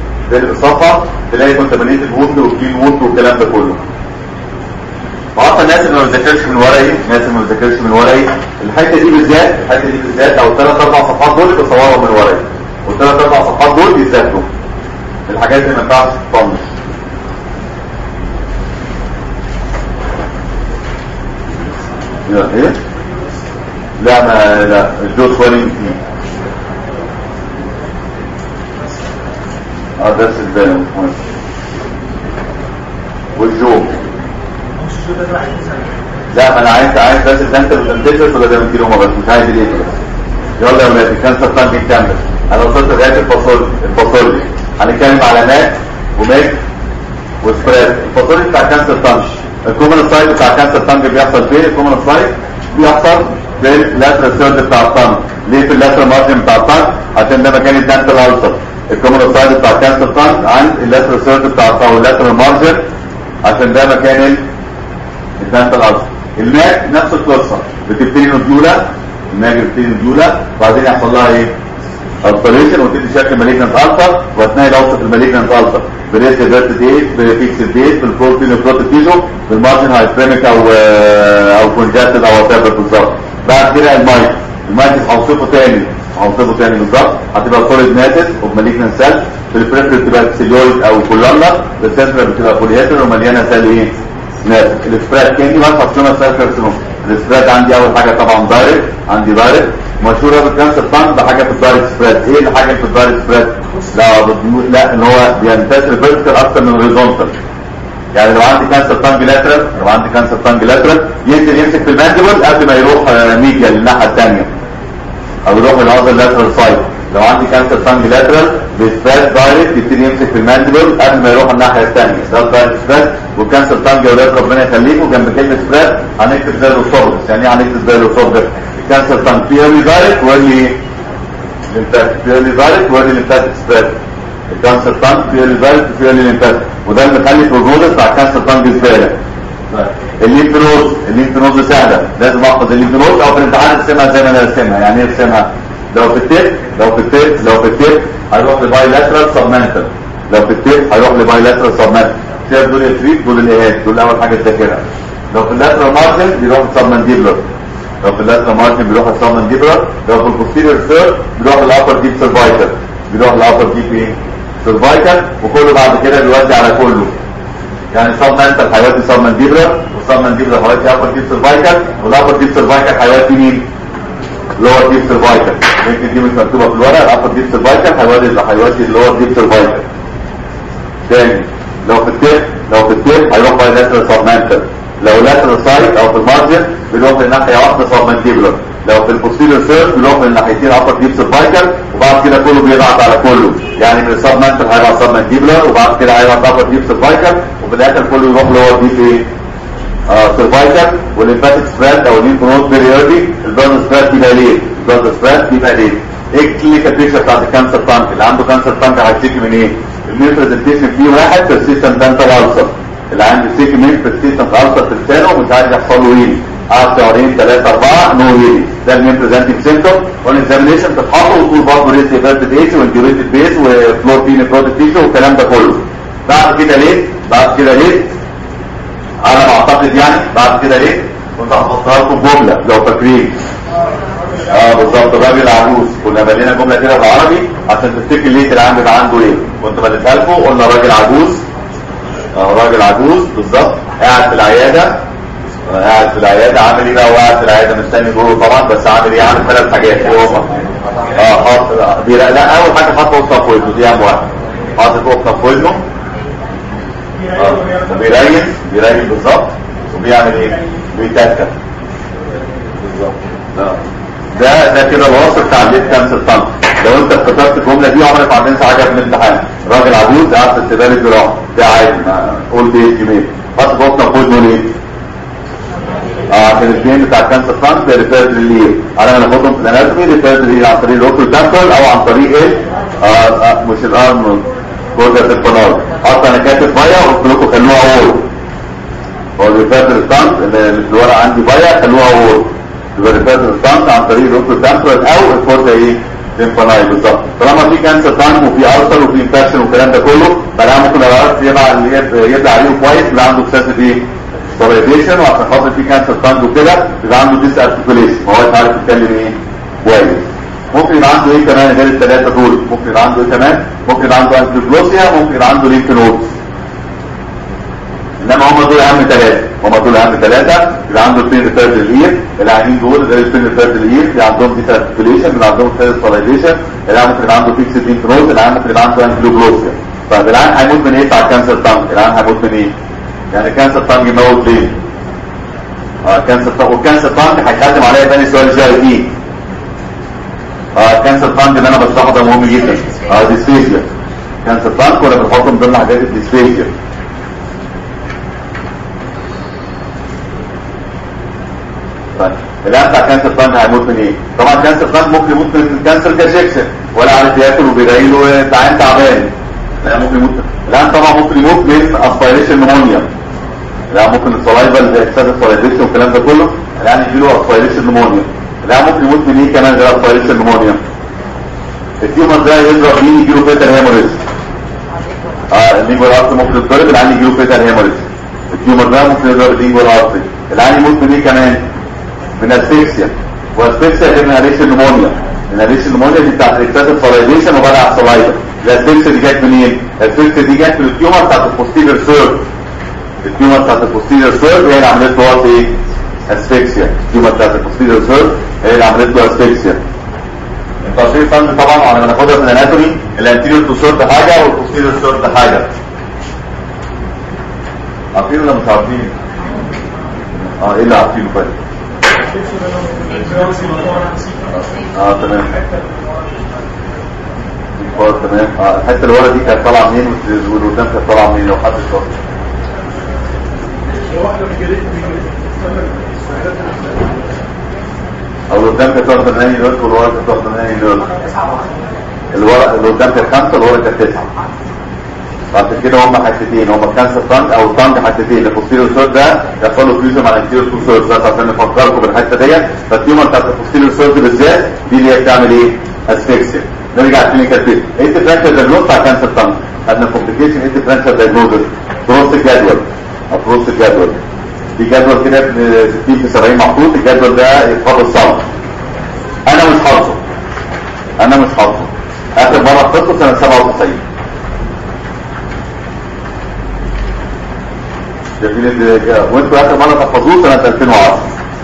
تاني بالصفحه تلاقي كونتامينيتد ووند وكلين ووند والكلام ده كله وعطى الناس اللي ما بتذاكرش من ورقي الناس اللي ما بتذاكرش من ورقي الحته دي بالذات الحته دي بالذات او الثلاث اربع صفحات دول بيصوروا من ورقي والثلاث اربع صفحات دول بيذاكروا الحاجات اللي ما ينفعش تطنش لا ايه لا ما لا الجو سوالين فيه اه درس البال والجو لا ما انا عايز عايز بس الدنتال والدنتيشن ولا ده كيلوما بس مش عايز الايه بس يلا يا ولاد الكانسر بلان بيكمل انا وصلت لغايه الفاصوليا الفاصوليا هنتكلم على ماك وميك وسبريد الفاصوليا بتاع كانسر تانش الكومن سايت بتاع كانسر تانج بيحصل فين الكومن سايت بيحصل في اللاترال سيرد بتاع التانج ليه في اللاترال مارجن بتاع التانج عشان ده مكان الدنتال السر الكومن سايت بتاع كانسر تانج عند اللاترال سيرد بتاع التانج واللاترال مارجن عشان ده مكان الدنتال السر الماك نفس القصه بتبتدي نوديولا الماك بتبتدي نوديولا وبعدين يحصل لها ايه التريشن وتدي شكل مالجنت الفا واثناء الاوسط المالجنت الفا بريس فيرت ديت بفيكس ديت بالبروتين بروتين تيشو بالمارجن هايبريميك او او كونجستد او وات بالظبط بعد كده المايك المايك هوصفه تاني هوصفه تاني بالظبط هتبقى سوليد ماتس اوف مالجنت سيل في البريفر بتبقى سيلويد او كولونا بالسنتر بتبقى بولياتر ومليانه سيل ايه ناتس السبريد كاني بس اصلا سيل كارسينوم السبريد عندي اول حاجه طبعا دايركت عندي دايركت مشهوره بالكانسر فاند بحاجه في الدايركت سبريد ايه الحاجه في الدايركت سبريد لا بتمو- لا ان هو بينتشر فيرتيكال اكتر من هوريزونتال يعني لو عندي كانسر تانج لاترال لو عندي كانسر تانج لاترال ينزل يمسك في المانديبل قبل ما يروح آه، ميديا للناحيه الثانيه او يروح للعضله اللاترال سايد لو عندي كانسر تانج لاترال بسبريد دايركت يبتدي يمسك في المانديبل قبل ما يروح الناحيه الثانيه ده الدايركت سبريد والكانسر تانج يا ولاد ربنا يخليكم جنب كلمه سبريد هنكتب زي الاوسوفجس يعني ايه هنكتب زي الاوسوفجس الكانسر تانج بيرلي دايركت ولا ليمفاتيك بيرلي دايركت ولا ليمفاتيك سبريد الكانسر تانج بيرلي دايركت بيرلي ليمفاتيك وده اللي مخلي البروجنوز بتاع الكانسر تانج زباله الليمف نود الليمف نود سهله لازم احفظ الليمف نود او في الامتحان ارسمها زي ما انا ارسمها يعني ايه ارسمها لو في التيب لو في التيب لو في التيب هيروح لباي لاترال سبمنتال لو في التيب هيروح لباي لاترال سبمنتال شايف دول التريك دول الايهات دول اول حاجه تذاكرها لو في اللاترال مارجن بيروح السبمنديبلر لو في اللاترال مارجن بيروح السبمنديبلر لو في البوستيريور ثيرد بيروح الابر ديب سيرفايكال بيروح الابر ديب ايه سيرفايكال وكله بعد كده بيودي على كله يعني سب منتال هيودي سب مانديبلر والسب مانديبلر هيودي ابر ديب سيرفايكال والابر ديب سيرفايكال هيودي مين؟ لور ديب سيرفايكال يمكن دي مش مكتوبه في الورق الابر ديب سيرفايكال هيودي هيودي اللور ديب سيرفايكال تاني لو في التيب لو في التيب هيروح باي لاترال سب منتال لو لاترال سايد او في المارجن بيروح لناحيه واحده سب مانديبلر لو في البوستيريور ثيرد بيروح من ناحيتين ابر ديب سيرفايكال وبعد كده كله بيضغط على كله يعني من السب منتال هيبقى سب مانديبلر وبعد كده هيبقى ابر ديب سيرفايكال وفي الاخر كله يروح لور ديب ايه اه سيرفايكال والليمفاتيك سبريد او الليمف نود بيريودي البلد سبريد بيبقى ليه البلد سبريد بيبقى ليه ايه الكلينيكال بيكتشر بتاعت الكانسر تانك اللي عنده كانسر تانك هيشتكي من ايه المين برزنتيشن فيه واحد بيرسيستنت دانتال السر اللي عنده بيشتكي من بيرسيستنت السر في لسانه ومش عايز يحصل له ايه قعد شهرين ثلاثة أربعة نو هيلي ده المين بريزنتنج سيمتوم وان اكزامينيشن تتحط وتقول برضه ريس ايفيرتد ايش وانتيوريتد بيس وفلور بين بروتيك تيشو والكلام ده كله بعد كده ليه؟ بعد كده ليه؟ على ما اعتقد يعني بعد كده ليه كنت هحطها لكم جمله لو فاكرين اه بالظبط الراجل العجوز كنا بنينا جمله كده بالعربي عشان تفتكر ليه العام بيبقى عنده ايه كنت بنتها لكم قلنا راجل عجوز اه راجل عجوز بالظبط قاعد في العياده آه، قاعد في العياده عامل ايه بقى هو قاعد في العياده مستني دوره طبعا بس عامل ايه عامل ثلاث حاجات ايه هما اه حاط بيرا- لا اول حاجه حاطط قطه في ودنه دي اهم واحده حاطط قطه في ودنه آه، وبيريل بيريل بالظبط وبيعمل ايه بيتكتك بالظبط آه. ده ده كده الوصف بتاع الليد كانسر طنط لو انت افتكرت الجمله دي عمرك ما هتنسى حاجه في الامتحان راجل عجوز قاعد في استقبال الجراحه ده عادي قول بيه جميل حط بطنه في ودنه ليه؟ اه عشان الاثنين بتاع الكانسر طنط ريفيرد لليه انا هناخدهم في الاناتومي ريفيرد لليه عن طريق الاوكل كانسر او عن طريق ايه؟ آه آه مش الارم جوزة الفنار حتى انا كاتب بايا وقلت لكم خلوها وول هو الريفيرد ستانت اللي في الورق عندي بايا خلوها وول يبقى الريفيرد ستانت عن طريق الاوكل كانسر او الفورتا ايه؟ ليمفاناي بالظبط طالما في كانسر تانك وفي ارسل وفي انفكشن والكلام ده كله فانا ممكن لو عرفت يبقى يبدا عليه كويس اللي عنده اكسسيف ايه؟ سوليديشن وعشان خاطر في كانسر تانج وكده يبقى عنده ديس ارتكوليشن ما هوش عارف يتكلم ايه كويس ممكن يبقى عنده ايه كمان غير الثلاثه دول ممكن يبقى عنده ايه كمان ممكن يبقى عنده انتيبلوسيا ممكن يبقى عنده ليمف نودز انما هم دول اهم ثلاثه هم دول اهم ثلاثه يبقى عنده البين ريتيرد الاير العينين دول غير البين ريتيرد الاير اللي عندهم ديس ارتكوليشن اللي عندهم سيل سوليديشن اللي ممكن يبقى عنده فيكس ليمف نودز اللي ممكن يبقى عنده انتيبلوسيا طيب العين هيموت من ايه بتاع الكانسر تانج العين هيموت من ايه يعني كانسر تانج يموت ليه اه كانسر تانج والكانسر تانج هيخدم عليا تاني سؤال جاي فيه اه كانسر تانج اللي انا بشرحه ده مهم جدا اه ديسفيجيا كانسر تانج ولا بنحطه من ضمن حاجات الديسفيجيا طيب الان بتاع كانسر تانج هيموت من ايه؟ طبعا كانسر تانج ممكن يموت من كانسر كاجكشن ولا عارف ياكل وبيلاقي له تعان تعبان لا ممكن يموت الان طبعا ممكن يموت من اسبيريشن نمونيا لا ممكن السلايفا اكسس سلايفيشن والكلام ده كله الان يجي له اسبيريشن نمونيا لا ممكن يموت من ايه كمان غير اسبيريشن نمونيا التيومر ده يضرب مين يجي له فيتال هيموريج اه اللينجوال ارت ممكن يضرب العين يجي له فيتال هيموريج التيومر ده ممكن يضرب اللينجوال ارت العين يموت من ايه كمان من اسفكسيا واسفكسيا غير انهاليشن نمونيا انهاليشن نمونيا دي بتاعت الاكسس سلايفيشن وبدا على السلايفا الاسفكسيا دي جت منين؟ الاسفكسيا دي جت من التيومر بتاعت البوستيريور سيرف التيومر بتاعت البوستيريور سيرف هي اللي عملت له وقت ايه؟ اسفكسيا التيومر بتاعت البوستيريور سيرف هي اللي عملت له اسفكسيا التصوير فن طبعا وانا بناخدها في الاناتومي الانتيريور تو سيرف حاجه والبوستيريور سيرف حاجه عارفين ولا مش عارفين؟ اه ايه اللي عارفينه بقى؟ اه تمام اه تمام اه الحته اللي ورا دي كانت طالعه منين واللي قدام كانت طالعه منين لو حد شاطر او اللي قدام كانت واخده نهائي نيرف واللي ورا كانت واخده نهائي نيرف اللي ورا اللي قدام كانت خمسه اللي ورا كانت تسعه بعد كده هم حتتين هم كانسر تانج او التانج حتتين البوستيريور سيرف ده يحصلوا فيوجن مع الانتيريور تو سيرف بس عشان نفكركم بالحته ديت فالتيومر بتاعت البوستيريور سيرف بالذات دي اللي هي بتعمل ايه؟ اسفكسيا نرجع كلينيكال بيت ايه الديفرنشال دايجنوز بتاع كانسر تانج خدنا كومبليكيشن ايه الديفرنشال دايجنوز بروست الجدول او بروست الجدول في جدول كده في 60 في 70 محطوط الجدول ده يتفضل صعب انا مش حافظه انا مش حافظه اخر مره حفظته سنه 97 شايفين وانتوا اخر مره تحفظوه سنه 2010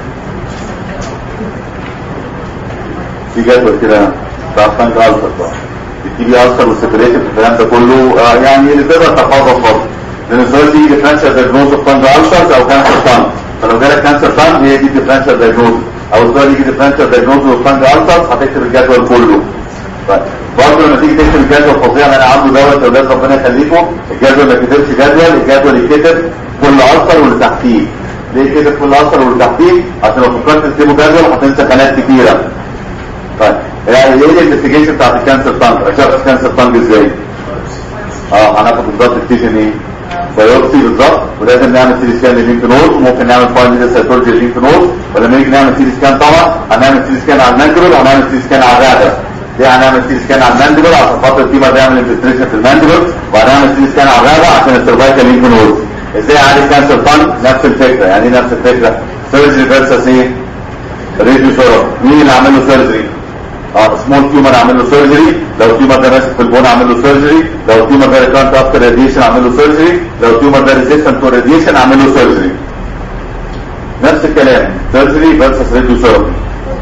في جدول كده بتاع فرانك السر بقى التي بي السر والسيبريتيف الكلام ده كله آه يعني اللي تقدر تحفظه خالص لان السؤال دي ديفرنشال دايجنوز اوف فرانك السر او كانسر فان فلو جالك كانسر فان هي دي ديفرنشال دايجنوز او السؤال يجي ديفرنشال دايجنوز اوف فرانك السر هتكتب الجدول كله طيب برضه لما تيجي تكتب الجدول فظيع انا عنده دوت اولاد ربنا يخليكم الجدول ما كتبش جدول الجدول يتكتب كل اثر واللي تحتيه ليه كده كل اثر واللي تحتيه عشان لو فكرت تكتبه جدول هتنسى خانات كتيره طيب يعني ايه الانفستيجيشن بتاعت الكانسر تانج اشخص كانسر تانج ازاي اه هناخد بالظبط التيجن ايه بايوبسي بالظبط ولازم نعمل سيري سكان للليمف نود وممكن نعمل فاين ميديا سيتولوجي للليمف نود ولما نيجي نعمل سيري سكان طبعا هنعمل سيري سكان على الماندبل وهنعمل سيري سكان على الرقبه ليه هنعمل سيري سكان على الماندبل عشان خاطر التيمر بيعمل انفستريشن في الماندبل وهنعمل سيري سكان على الرقبه عشان السيرفايكال ليمف نود ازاي عالج كانسر تانج نفس الفكره يعني ايه نفس الفكره سيرجري فيرسس ايه راديو ثيرابي مين اللي عمل له سيرجري اه سمول تيومر عمل له سيرجري لو تيومر ده ماسك في البون عمل له سيرجري لو تيومر ده ريكارنت افتر راديشن عمل له سيرجري لو تيومر ده ريزيستنت تو راديشن عمل له سيرجري نفس الكلام سيرجري فيرسس راديو ثيرابي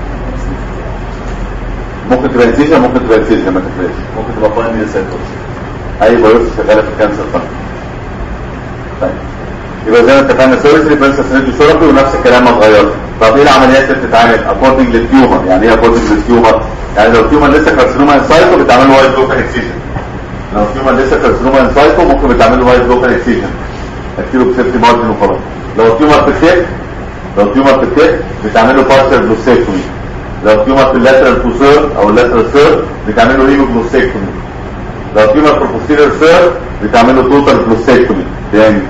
ممكن تبقى انسيشن ممكن تبقى انسيشن ما تفرقش ممكن تبقى فاين ميديا سيتوس اي فيروس شغاله في الكانسر طبعا طيب يبقى زي ما اتفقنا سيرجري فيرسس راديو ثيرابي ونفس الكلام ما اتغيرش طب ايه العمليات اللي بتتعمل اكوردنج للتيومر يعني ايه اكوردنج للتيومر يعني لو التيومر لسه كارسينوما انسايتو بتعمل له وايت لوكال اكسيجن لو التيومر لسه كارسينوما انسايتو ممكن بتعمل له وايت لوكال اكسيجن اكتيرو بسيفتي مارجن وخلاص لو التيومر في الكتف لو التيومر في الكتف بتعمل له بارشل بلوسيكتومي لو التيومر في اللاترال توسير او اللاترال سير بتعمل له هيمو بلوسيكتومي لو التيومر في البوستيريور سير بتعمل له توتال بلوسيكتومي تاني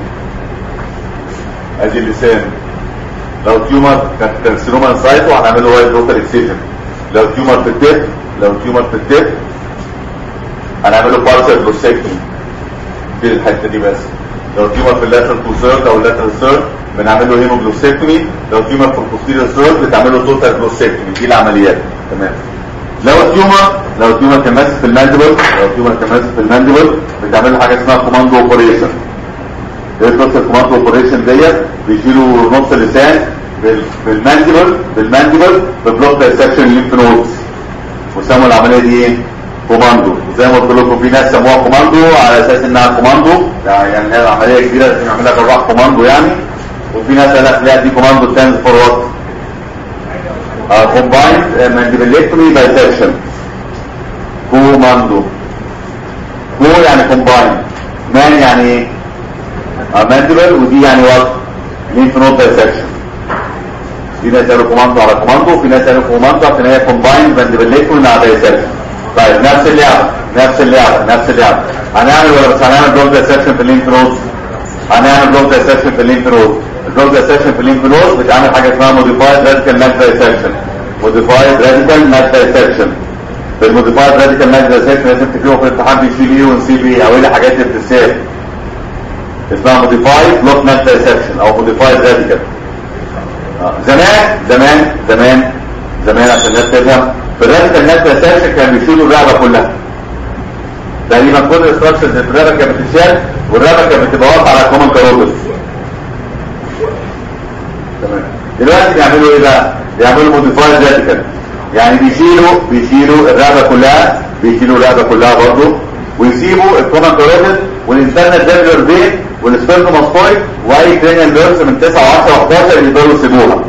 ادي اللسان لو تيومر كانت كارسينوما انسايتو هنعمل له وايت لوكال اكسيجن لو تيومر في الكتف لو تيومر في الكتف هنعمل له بارشل بروسيكتومي في الحته دي بس لو تيومر في اللاترال تو سيرد او اللاترال سيرد بنعمل له هيموجلوسيكتومي لو تيومر في البوستيريور ثروت بتعمل له توتال جلوسيكتومي دي العمليات تمام لو التيومر لو التيومر كان ماسك في الماندبل لو التيومر كان ماسك في الماندبل بتعمل له حاجه اسمها كوماندو اوبريشن ايه قصه الكوماندو اوبريشن ديت بيشيلوا نص اللسان بال- بالماندبل بالماندبل ببلوك دايسكشن ليمف نودز وسموا العمليه دي ايه؟ كوماندو زي ما قلت لكم في ناس سموها كوماندو على اساس انها كوماندو يعني هي عمليه كبيره لازم نعملها جراح كوماندو يعني وفي ناس قال لك لا دي كوماندو ستاندز فور وات كومبايند مانديبلكتومي دايسكشن كوماندو كو يعني كومبايند مان يعني ايه؟ مانديبل ودي يعني وات لينف نود دايسكشن في ناس قالوا كوماندو على كوماندو وفي ناس قالوا كوماندو عشان هي كومبايند مانديبلكتومي مع دايسكشن طيب نفس اللعبه نفس اللعبه نفس اللعبه هنعمل ولا مش هنعمل بلوك دايسكشن في اللينف نود هنعمل بلوك دايسكشن في اللينف نود البلوك دايسكشن في اللينف نود بتعمل حاجه اسمها موديفايد راديكال ماك دايسكشن موديفايد راديكال ماك دايسكشن بالموديفايد راديكال ماك دايسكشن لازم تكتبوا في الامتحان بي سي بي ونسي بي او ايه الحاجات اللي بتتسال اسمها موديفايد بلوك ماك دايسكشن او موديفايد راديكال زمان زمان زمان زمان عشان الناس تفهم في الراديكال ماك دايسكشن كانوا بيشيلوا الرقبه كلها تقريبا كل الاستراكشرز اللي في الرقبه كانت بتتشال والرقبه كانت بتبقى واقفه على كومن كاروتس تمام دلوقتي بيعملوا ايه بقى؟ بيعملوا موديفايد راديكال يعني بيشيلوا بيشيلوا الرقبه كلها بيشيلوا الرقبه كلها برضه ويسيبوا الكومن كاروتس والانترنال ديفلر فين والسبيرموماستويد واي كرينيال نيرفز من 9 و10 و11 يقدروا يسيبوها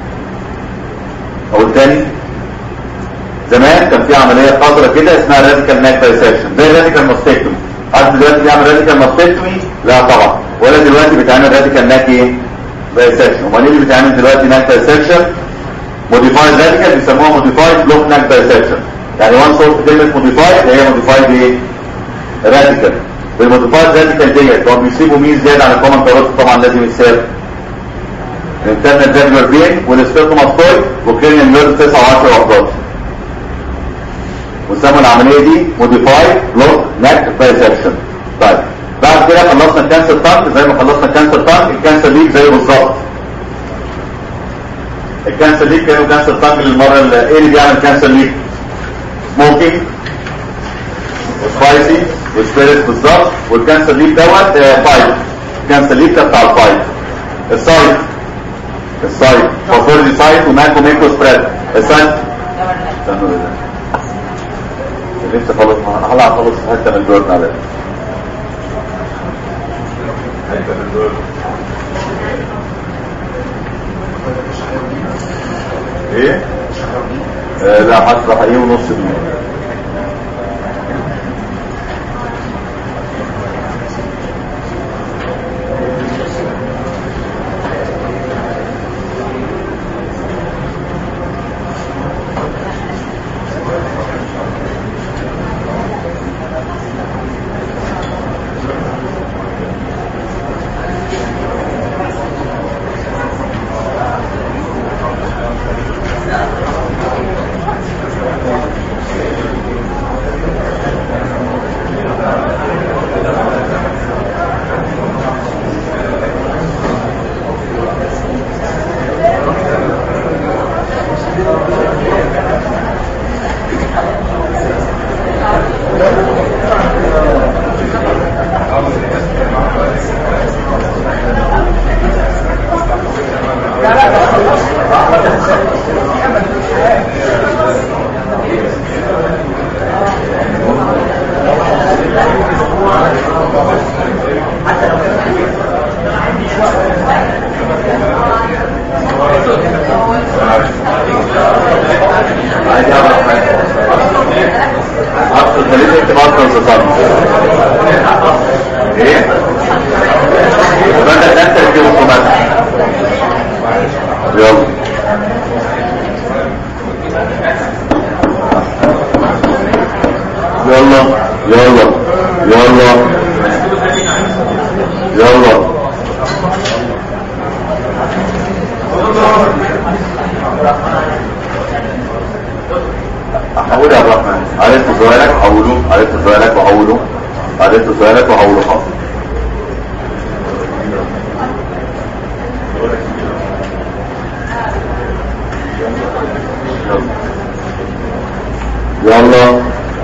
او الثاني زمان كان في عمليه خطره كده اسمها راديكال ناك دايسكشن زي الراديكال ماستكتومي حد دلوقتي بيعمل راديكال ماستكتومي لا طبعا ولا دلوقتي بيتعمل راديكال ناك ايه دايسكشن امال ايه اللي بيتعمل دلوقتي ناك دايسكشن موديفايد راديكال بيسموها موديفايد بلوك ناك دايسكشن يعني وان صوت كلمه موديفايد هي موديفايد ايه راديكال بالموديفايد راديكال ديت هو بيسيبوا مين زياده على الكومن كاروت طبعا لازم يتساب الانترنال ديفلر فين والسبيرتوماستويد وكرينيال نيرف 9 و10 و11 وسموا العمليه دي موديفايد بلوك ناك دايسكشن طيب بعد كده خلصنا الكانسر تانك زي ما خلصنا الكانسر تانك الكانسر ليك زيه بالظبط الكانسر ليك كانوا كانسر تانك للمره اللي ايه اللي بيعمل كانسر ليك سموكينج وسبايسي وسبيريت بالظبط والكانسر ليك دوت فايت الكانسر ليك ده بتاع الفايت السايت السايت فوسفوري سايت وماكو ميكرو سبريد السايت استنوا ده نفسي خلص هلا هخلص حته من الجورد على حته من الجورد ايه؟ آه لا هشرح ايه ونص جنيه عادي اعرف حاجه اصل خليني اكتب اصلا صفات ايه وبدا نفسك تجيب الصفات يلا يلا يلا يلا يلا احول يا عبد الرحمن عرفت سؤالك وحوله عرفت سؤالك وحوله عرفت سؤالك وحوله حاضر يلا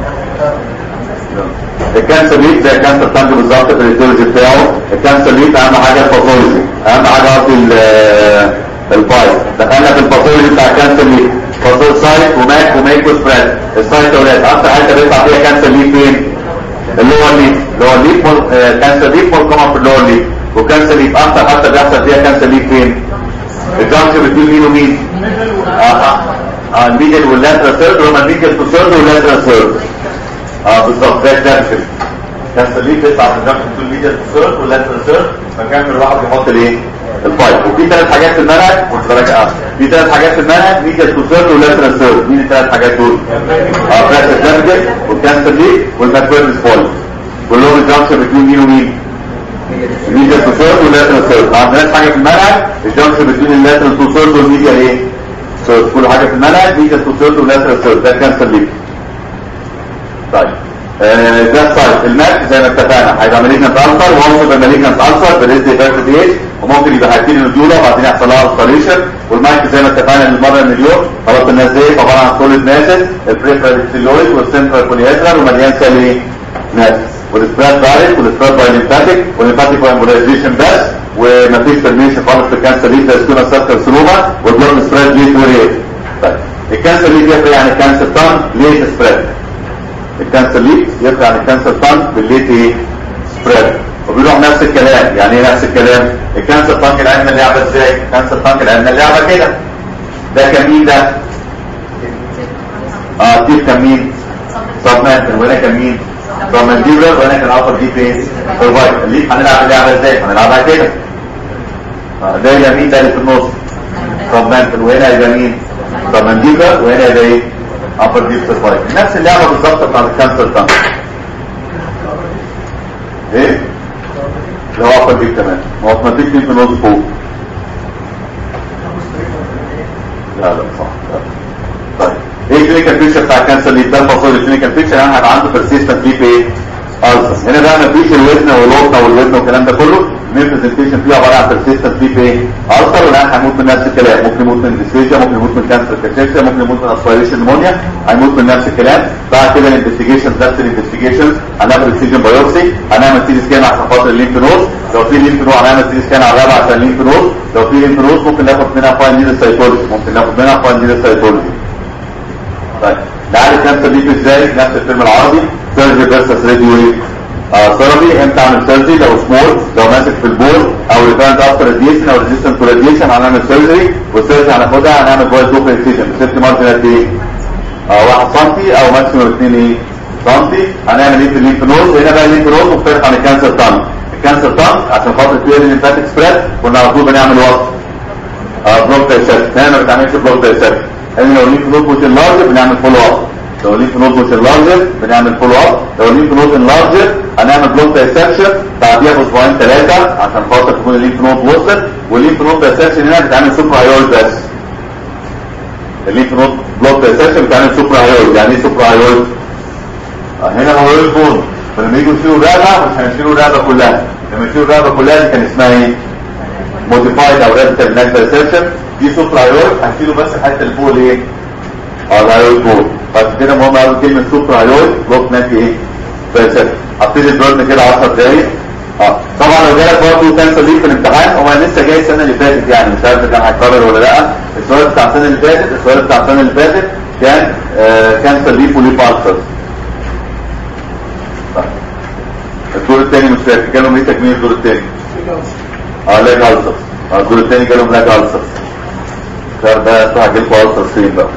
الكانسر ليك زي الكانسر تانج بالظبط في الايديولوجي بتاعه الكانسر ليك اهم حاجه الباثولوجي اهم حاجه قصدي ال- البايت دخلنا في الباثولوجي بتاع الكانسر ليك باثول سايت وماك وميكو سبريد السايت يا ولاد اكتر حاجه بيطلع فيها كانسر ليك فين؟ اللور ليك اللور ليك مول- آه، كانسر ليك مور كومن في اللور ليك وكانسر ليك اكتر حتى بيحصل فيها كانسر ليك فين؟ الجانكشن بتقول مين ومين؟ اه اه اه الميديال واللاترال ثيرد هما الميديال تو ثيرد واللاترال ثيرد اه بالظبط ده الجانكشن كانسر ليك بيطلع في الجانكشن بتقول الميديال تو ثيرد واللاترال ثيرد فكان الواحد يحط الايه؟ البايب وفي ثلاث حاجات في المنهج خد بالك اه في ثلاث حاجات في المنهج ميديال تو ثيرد واللاترال ثيرد مين الثلاث حاجات دول؟ اه براس الجانكشن والكانسر ليك والماكويرنس فول كلهم الجانكشن بتقول مين ومين؟ الميديا تو ثيرد واللاترال ثيرد ما عندناش حاجه في المنهج الجنكشن بين اللاترال تو ثيرد والميديا ايه ثيرد كل حاجه في المنهج ميديا تو ثيرد واللاترال ثيرد ده كانسر ليك طيب آه، ده السايت الماك زي ما اتفقنا هيبقى مالجنت الفر وهو يبقى مالجنت الفر بالريزدي فيرست ايج وممكن يبقى هيجيلي ندوله وبعدين يحصل لها اوستريشن والمايك زي ما اتفقنا المره مليون خلاص الناس دي عباره عن سوليد ماسس البريفرال ستيلويد والسنترال كوليهيدرال ومليان سيل ايه؟ ماسس والسبراد دايركت والسبراد بايلمفاتيك والليمفاتيك بايمبولايزيشن بس ومفيش ترميشن خالص في الكانسر ليد سكونا سيركل سلوما والبلاد سبراد ليه وريت طيب الكانسر ليد يفرق عن الكانسر تان ليه سبراد الكانسر ليد يفرق عن الكانسر تان بالليت ايه سبراد وبيروح نفس الكلام يعني ايه نفس الكلام الكانسر تانك لعبنا اللعبه ازاي الكانسر تانك لعبنا اللعبه كده ده كان مين ده اه دي كان مين سبمنتن وهنا كان مين سبمنتيبلر وهنا كان ابر دي فين سرفايف اللي هنلعب اللعبه ازاي هنلعبها كده آه، ده يبقى مين ده اللي في النص سبمنتن وهنا يبقى مين سبمنتيبلر وهنا يبقى ايه ابر دي سرفايف نفس اللعبه بالظبط بتاعت الكانسر تانك ايه اللي هو ابر دي كمان ما هو سبمنتيك في النص فوق لا لا صح لا. طيب ايه الكلينيكال بيكتشر بتاع الكانسر اللي ده الفصول الكلينيكال بيكتشر انا هيبقى عنده بيرسيستنت ليب ايه ألسر هنا بقى مفيش الوزن والوطنه والوزن والكلام ده كله المين برزنتيشن فيه عباره عن بيرسيستنت ليب ايه ألسر والان هيموت من نفس الكلام ممكن يموت من ديسفيجيا ممكن يموت من كانسر كاتشيكسيا ممكن يموت من اسبيريشن نمونيا هيموت من نفس الكلام بعد كده الانفستيجيشن نفس الانفستيجيشن هنعمل اكسجين بايوبسي هنعمل سي سكان عشان خاطر الليمف نود لو في ليمف نود هنعمل سي سكان على الرابع عشان الليمف نود لو في ليمف نود ممكن ناخد منها فاين نيدل سايتولوجي ممكن ناخد منها فاين نيدل سايتولوجي طيب نعالج كانسر ليف ازاي نفس الفيلم العربي سيرجي فيرسس راديو ثيرابي امتى اعمل سيرجي لو سمول لو ماسك في البول او ريفانت افتر راديشن او ريزيستنت تو راديشن هنعمل سيرجري والسيرجري هناخدها هنعمل فويس دوبل اكسيجن بسيفتي مارجن قد ايه؟ اه 1 سم او ماكسيموم 2 ايه؟ سم هنعمل ايه في الليمف نود هنا بقى الليمف نود مختلف عن الكانسر تانك الكانسر تانك عشان خاطر كلير الليمفاتيك سبريد كنا على طول بنعمل وصف بلوك دايسكت هنا ما بتعملش بلوك دايسكت هنا لو الليمف نود مش اللارج بنعمل فولو اب لو الليمف نود مش اللارج بنعمل فولو اب لو الليمف نود اللارج هنعمل بلوك دايسكشن بعديها باسبوعين ثلاثه عشان خاطر تكون الليمف نود وصلت والليمف نود دايسكشن هنا بتعمل سوبر هايويد بس الليمف نود بلوك دايسكشن بتعمل سوبر هايويد يعني ايه سوبر هايويد هنا هو بون فلما يجوا يشيلوا الرقبه مش هيشيلوا الرقبه كلها لما يشيلوا الرقبه كلها دي كان اسمها ايه موديفايد او راديكال ناك دايسكشن دي سوبر هايويد هشيله بس الحته اللي فوق الايه اه الهايويد بول فعشان كده مهم قوي كلمه سوبر هايويد بلوك ناك ايه دايسكشن هبتدي البرن كده 10 دقايق اه طبعا لو جالك برضه كانسر ليك في الامتحان هو لسه جاي السنه اللي فاتت يعني مش عارف كان هيتكرر ولا لا السؤال بتاع السنه اللي فاتت السؤال بتاع السنه اللي فاتت كان آه كانسر ليف وليف السر الدور الثاني مش فاكر جالهم ايه تكميل الدور الثاني اه لاج السر اه الدور الثاني جالهم لاج السر ده ده اسمها جيلكوا السر فين بقى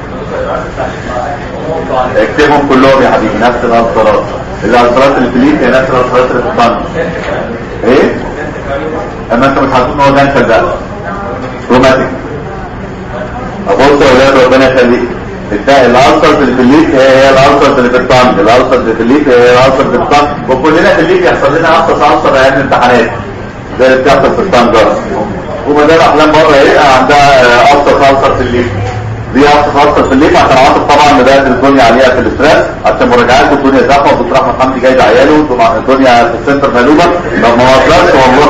اكتبهم كلهم يا حبيبي نفس الالسرات الالسرات اللي في الليف هي نفس الالسرات اللي في الطن ايه اما انت مش هتقول ان هو دانشل ده روماتيك ابص يا ولاد ربنا يخليك الالسرز اللي في الليف هي هي الالسرز اللي في الطن الالسرز اللي في الليف هي هي الالسرز اللي في الطن وكلنا في الليف يحصل لنا اقصى السر ايام الامتحانات زي اللي بتحصل في الطن ده ومدام احلام بره ايه عندها اقصى السر في الليف دي اقصى السر في الليف عشان عاطف طبعا بدات الدنيا عليها في الاسترس عشان مراجعات والدنيا زحمه والدكتور احمد حمدي جايب عياله والدنيا في السنتر مقلوبه لو ما وصلش والله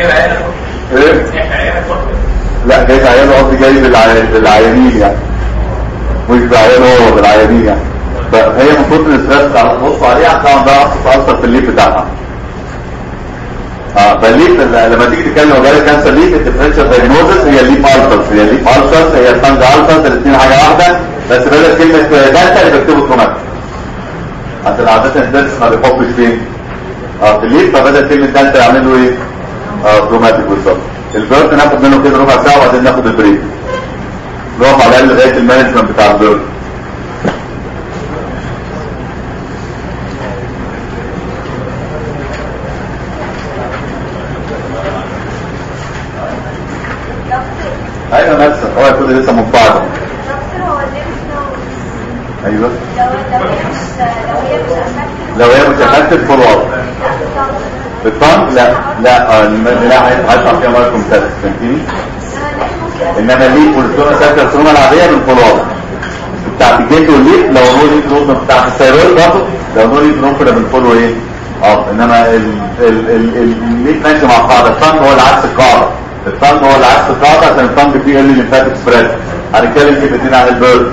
ايه لا جايب عياله قصدي جايب العيانين يعني مش بعينه هو بالعيانين يعني فهي المفروض الاسترس على تبصوا عليها هتلاقوا ده اثر في الليف بتاعها اه فالليف لما تيجي تتكلم وجالك كانسر ليف الديفرنشال دايجنوزس هي الليف الترس هي الليف الترس هي الفانج الترس الاثنين حاجه واحده بس بدل كلمه دلتا اللي بيكتبوا تروماتيك عشان عاده الدرس ما بيحطش فين اه في الليف فبدل كلمه دلتا يعملوا ايه اه تروماتيك بالظبط البيرد ناخد منه كده ربع ساعه وبعدين ناخد البريك نقف على الاقل لغايه المانجمنت بتاع البيرد ايوه نفسك هو يكون لسه منفعل ايوه لو هي مش افكتد فول اب الطنج لا لا آه، الم- لا هيطلع فيها مايكرو ميتاستس فهمتني انما ليه والسونا ساكر السونا العاديه من فول اب بتاعت الجلد والليف لو نور ليف نور بتاعت الثيرويد برضه لو نور ليف نور كده من فول وايه اه انما ال- ال- ال- ال- الليف ماشي مع القاعده الطنج هو اللي عكس القاعده الطنج هو اللي عكس القاعده عشان الطنج فيه ال ليمفاتيك سبريد هنتكلم في الاثنين عن البيرد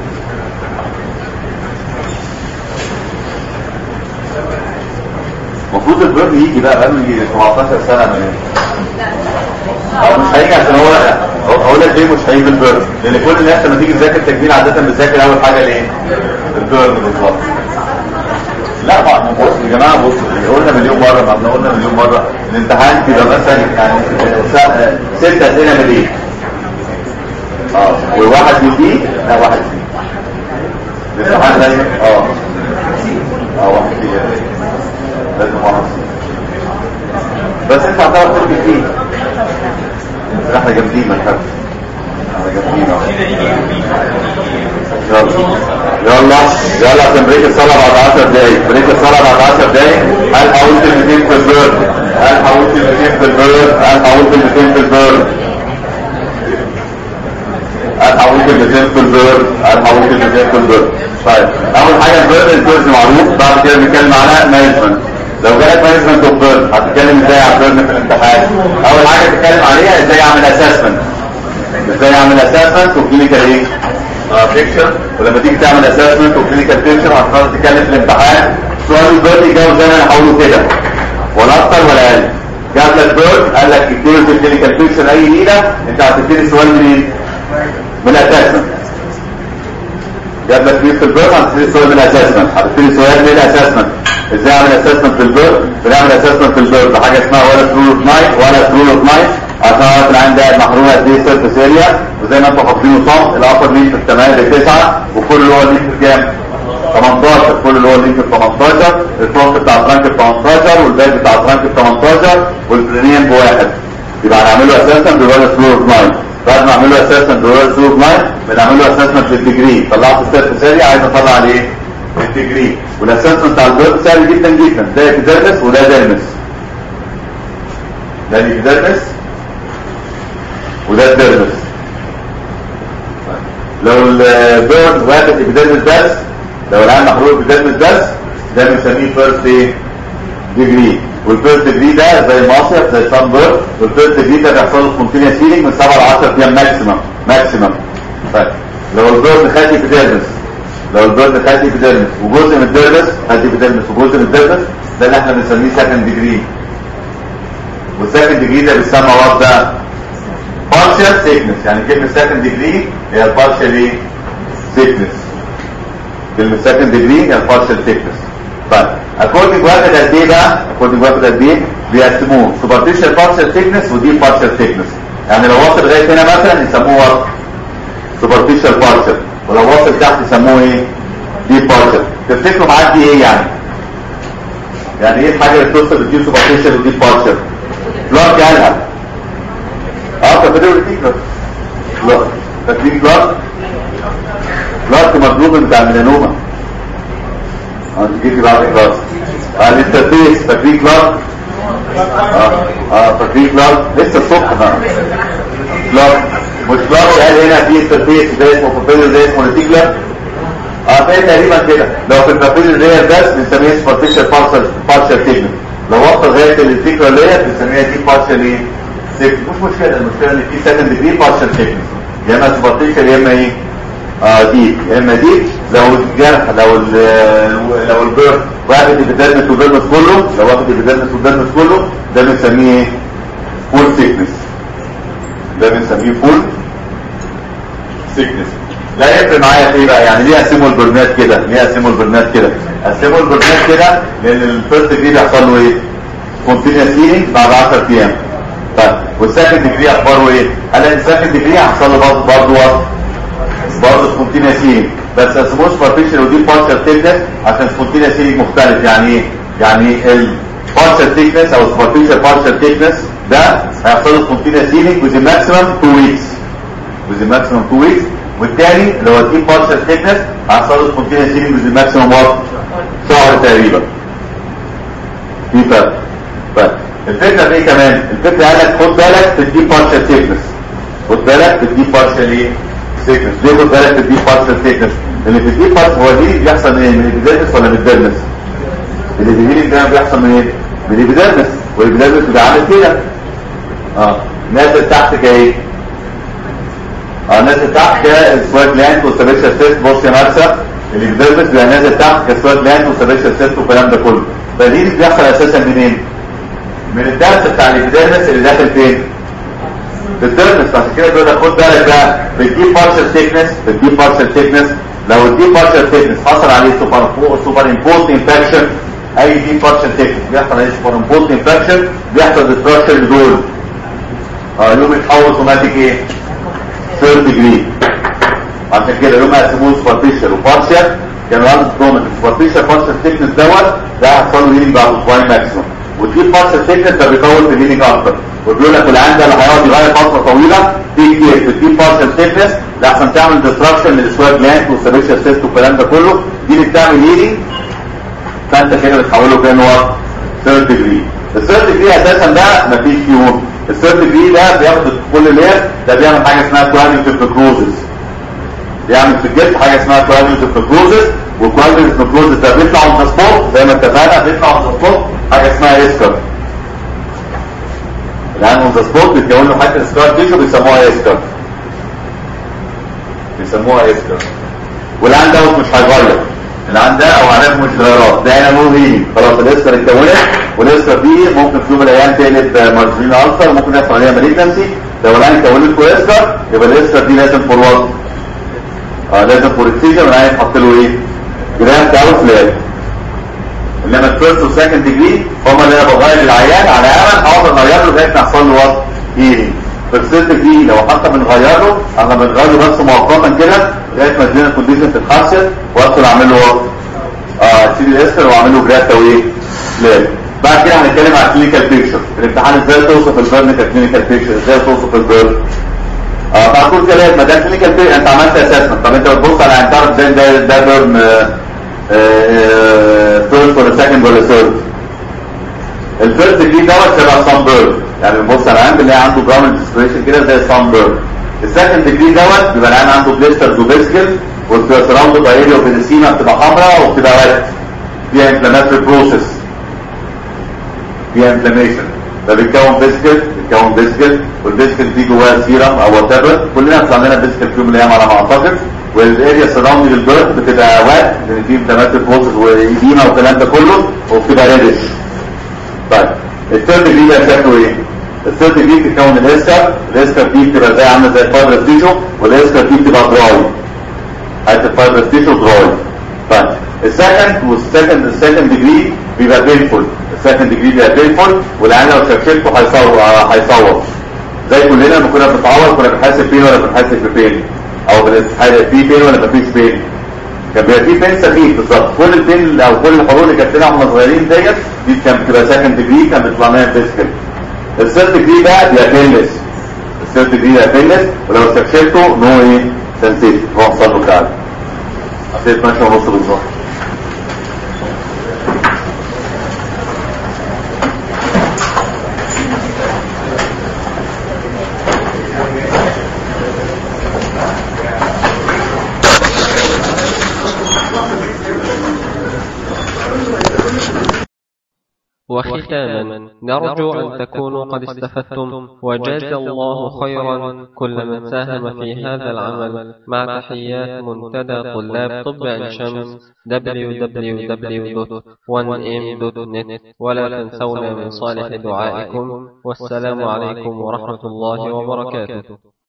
المفروض البيرد يجي بقى بقى يجي 17 سنه من هو مش هيجي عشان هو هو- اقول لك ليه مش هيجي البيرد لان كل الناس لما تيجي تذاكر تجميل عاده بتذاكر اول حاجه ليه البيرد بالظبط لا ما بص يا جماعه بص قلنا مليون مره ما احنا قلنا مليون مره الامتحان بيبقى مثلا يعني س- ستة اسئله مليون اه وواحد يجي لا واحد يجي الامتحان دايما اه اه واحد يجي لازم واحد بس انت هتعرف ترجع فيه بس احنا جامدين ما تخافش احنا جامدين اهو يلا يلا يلا عشان بريك الصلاة بعد 10 دقايق بريك الصلاة بعد 10 دقايق هل حاولت ال 200 في البيرد هل حاولت ال 200 في البيرد هل حاولت ال 200 في البيرد هل حاولت ال 200 في البيرد هل حاولت ال 200 في البيرد طيب اول حاجه البيرد الكورس معروف بعد كده بنتكلم على مانجمنت لو جالك مانجمنت اوف بيرد هتتكلم ازاي على البيرد في الامتحان اول حاجه تتكلم عليها ازاي اعمل اسسمنت ازاي اعمل اسسمنت وكلينيكال ايه بيكتشر ولما تيجي تعمل اسسمنت وكلينيكال بيكتشر هتقدر تتكلم في الامتحان سؤال البيرد يجاوب زي ما انا هقوله كده ولا اكتر ولا اقل جاب لك بيرد قال لك اكتبه في الكلينيكال بيكتشر اي نيله انت هتبتدي سؤال منين؟ من الاسسمنت جاب لك مين في البيرد هتبتدي سؤال من الاسسمنت هتبتدي سؤال من الاسسمنت ازاي اعمل اسسمنت في البيرد بنعمل اسسمنت في البيرد بحاجه اسمها ولا ثرو اوف نايت ولا ثرو اوف نايت عشان اعرف العين ده محرومه قد ايه سيرفيس اريا وزي ما انتم حافظينه صم الابر لينك في 8 ل 9 وكل اللي هو لينك في كام؟ 18 كل اللي هو لينك في 18 الفرونت بتاع الترانك في 18 والباك بتاع الترانك في 18 والبرينيان بواحد يبقى هنعمله اساسا بولا ثرو اوف نايت بعد ما اعمله اساسا بولا ثرو اوف نايت بنعمله اساسا في الديجري طلعت السيرفيس اريا عايز اطلع عليه الديجري والاساسمنت بتاع البيرد سهل جدا جدا ده ابيديرمس وده ديرمس ده الابيديرمس وده الديرمس لو البيرد واخد ابيديرمس بس لو العين محروق ابيديرمس بس ده بنسميه فيرست ايه ديجري والفيرست ديجري ده زي مصيف زي سان بيرد والفيرست ديجري ده بيحصل له كونتينيوس هيلينج من 7 ل 10 ايام ماكسيمم ماكسيمم طيب لو البيرد خد ابيديرمس لو البيرد خد ابيديرمس وجزء من الديرمس خد ابيديرمس وجزء من الديرمس ده اللي احنا بنسميه سكند ديجري والسكند ديجري ده بيسمى وات ده partial thickness يعني كلمة second degree هي البارشال ايه thickness كلمة second degree هي البارشال thickness طيب according واخد قد ايه بقى according واخد قد ايه بيقسموه superficial partial thickness ودي partial thickness يعني لو واصل لغاية هنا مثلا يسموه what superficial partial ولو واصل تحت يسموه ايه دي partial تفتكروا معدي ايه يعني يعني ايه الحاجة اللي بتوصل بدي superficial ودي partial بلوك قالها اه كابيلاري ريتيكولر لا فاكرين كلارك كلارك مطلوب بتاع الميلانوما اه دي جيتي بعد كلاس اه الانترفيس فاكرين كلارك اه اه فاكرين كلارك لسه الصبح بقى كلارك مش كلارك قال هنا في انترفيس ده اسمه بابيلر ده اسمه ريتيكولر اه فهي تقريبا كده لو في البابيلر لاير بس بنسميها سبارتيشال بارشال بارشال تيجمنت لو وصل لغايه الريتيكولر لاير بنسميها دي بارشال ايه سيكس مش مشكلة المشكلة ان في سكند ديجري بارشال سيكنس يا اما سبارتيشال يا اما ايه اه ديب يا اما ديب لو الجرح لو ال لو البيرن واخد الابيديرمس والبيرمس كله لو واخد الابيديرمس والبيرمس كله ده بنسميه ايه؟ فول سيكنس ده بنسميه فول سيكنس لا يفرق معايا في ايه بقى يعني ليه اقسموا البرنات كده ليه اقسموا البرنات كده اقسموا البرنات كده لان الفيرست ديجري بيحصل له ايه كونتينيوس هيلينج بعد 10 ايام طيب والسكند ديجري اخباره ايه هل السكند ديجري هيحصل له برضه برضه برضه سبونتينيوس هيلينج بس اسموش بارتيشن ودي بارشال تيكنس عشان سبونتينيوس هيلينج مختلف يعني ايه يعني البارشال تيكنس او سبارتيشن بارشال تيكنس ده هيحصل له سبونتينيوس هيلينج وذ ماكسيمم 2 ويكس وذ ماكسيمم 2 ويكس والتاني اللي هو الديب بارشال تيكنس هيحصل له سبونتينيوس هيلينج وذ ماكسيمم وات شهر تقريبا في فرق طيب الفكره في ايه كمان الفكره قال لك خد بالك في الديب بارشال تيكنس خد بالك في الديب بارشال ايه سيكنس ليه خد بالك في الديب بارشال سيكنس اللي في الديب بارشال هو دي بيحصل ايه من الابيديرمس ولا من الديرمس اللي بيجي ده بيحصل من ايه من الابيديرمس والابيديرمس بيبقى عامل كده اه نازل تحت كايه اه نازل تحت كسوات لاند وسبيشال سيست بص يا مرسى الابيديرمس بيبقى نازل تحت كسوات لاند وسبيشال سيست والكلام ده كله فدي بيحصل اساسا منين من الدرس بتاع الابيديرمس اللي داخل فين في الديرمس عشان كده بيقول لك خد بالك بقى بالديب بارشال ثيكنس بالديب بارشال ثيكنس لو الديب بارشال ثيكنس حصل عليه سوبر سوبر امبوست انفكشن اي ديب بارشال ثيكنس بيحصل عليه سوبر امبوست انفكشن بيحصل ديستراكشن لدول اه يوم يتحول اوتوماتيك ايه؟ ثيرد ديجري عشان كده يوم هيسموه سوبرفيشال وبارشال كانوا عامل ستومك السوبرفيشال بارشال ثيكنس دوت ده هيحصل له هيلينج بعد اسبوعين ماكسيموم والديب بارشال ثيكنس ده بيطول في الهيلينج اكتر وبيقول لك العيان ده اللي هيقعد يغير فتره طويله في كتير في الديب بارشال ثيكنس ده عشان تعمل ديستراكشن للسواد جلاند والسبيشال سيست والكلام ده كله دي اللي بتعمل هيلينج فانت كده بتحوله كان هو ثيرد ديجري الثيرد ديجري اساسا ده مفيش فيه الثيرد ديجري ده بياخد كل لير ده بيعمل حاجه اسمها كوادريتيف نكروزس بيعمل في الجسم حاجه اسمها كوادريتيف نكروزس والكوادريتيف نكروزس ده بيطلع اون سبوت زي ما اتفقنا بيطلع اون سبوت حاجه اسمها اسكر الان اون ذا سبوت بيتكون له حته سكار تيشو بيسموها اسكر بيسموها اسكر والان دوت مش هيغير الان ده او علامه مش غيرات ده هنا نو هيلينج خلاص الاسكر اتكونت والاسكر دي ممكن في يوم من الايام تقلب مارجرين السر ممكن يحصل عليها مالجنسي لو الان اتكونت له اسكر يبقى الاسكر دي لازم فورورد اه لازم فور اكسيجن والعين يحط له ايه جرام او فلات انما الفيرست والسكند ديجري هم اللي انا بغير العيان على امل اقعد اغير له لغايه ما يحصل له وقت هيلينج في الست دي لو حتى بنغير له انا بنغير له بس مؤقتا كده لغايه ما الدنيا كونديشن تتحسن وادخل اعمل له وقت اه اشيل الاسر واعمل له جراتا وايه فلات بعد كده هنتكلم على الكلينيكال بيكتشر الامتحان ازاي توصف البيرن ككلينيكال بيكتشر ازاي توصف البيرن اه فهتقول كده ما ده كلينيكال بيكتشر انت عملت اسسمنت طب انت بتبص على انت تعرف ازاي ده ده بيرن فيرست ولا سكند ولا ثيرد الفيرست دي دوت شبه سان بيرن يعني بنبص على العين بنلاقي عنده جرامنت ديسبريشن كده زي سان بيرن السكند ديجري دوت بيبقى العين عنده بليسترز وبيسكل وبتبقى سراوند باي اريا وبنسيما بتبقى حمراء وبتبقى ريد فيها انفلاماتوري بروسيس فيها انفلاميشن فبيتكون بيسكل بيتكون بيسكل والبيسكل دي جواها سيرم او وات ايفر كلنا بيطلع لنا بيسكل في يوم من الايام على ما اعتقد والاريا سراوند للبيرث بتبقى وات لان في انفلاماتوري بروسيس وايديما والكلام ده كله وبتبقى ريدش طيب الثيرد دي بقى شكله ايه؟ الثيرد دي بتتكون الاسكر الاسكر دي بتبقى زي عامله زي الفايبرس تيشو والاسكر دي بتبقى دراي حته الفايبرس تيشو دراي طيب السكند والسكند السكند ديجري بيبقى بينفول السكند ديجري بيبقى بينفول والعين لو شكشته هيصور هيصور زي كلنا لما كنا بنتعور كنا بنحس بين ولا بنحس ببين او بنتحرك في بين ولا مفيش بين كان بيبقى في بين سخيف بالظبط كل البين او كل الحروق اللي كانت لنا واحنا صغيرين ديت دي كانت بتبقى سكند ديجري كان بيطلع لنا فيسكل الثيرد ديجري بقى بيبقى بينلس الثيرد ديجري بيبقى بينلس ولو استكشفته نو ايه سنسيت هو حصل له فعلا عشان 12 ونص بالظبط وختاما نرجو أن تكونوا قد استفدتم وجاز الله خيرا كل من ساهم في هذا العمل مع تحيات منتدى طلاب طب عين شمس www.1m.net ولا تنسونا من صالح دعائكم والسلام عليكم ورحمة الله وبركاته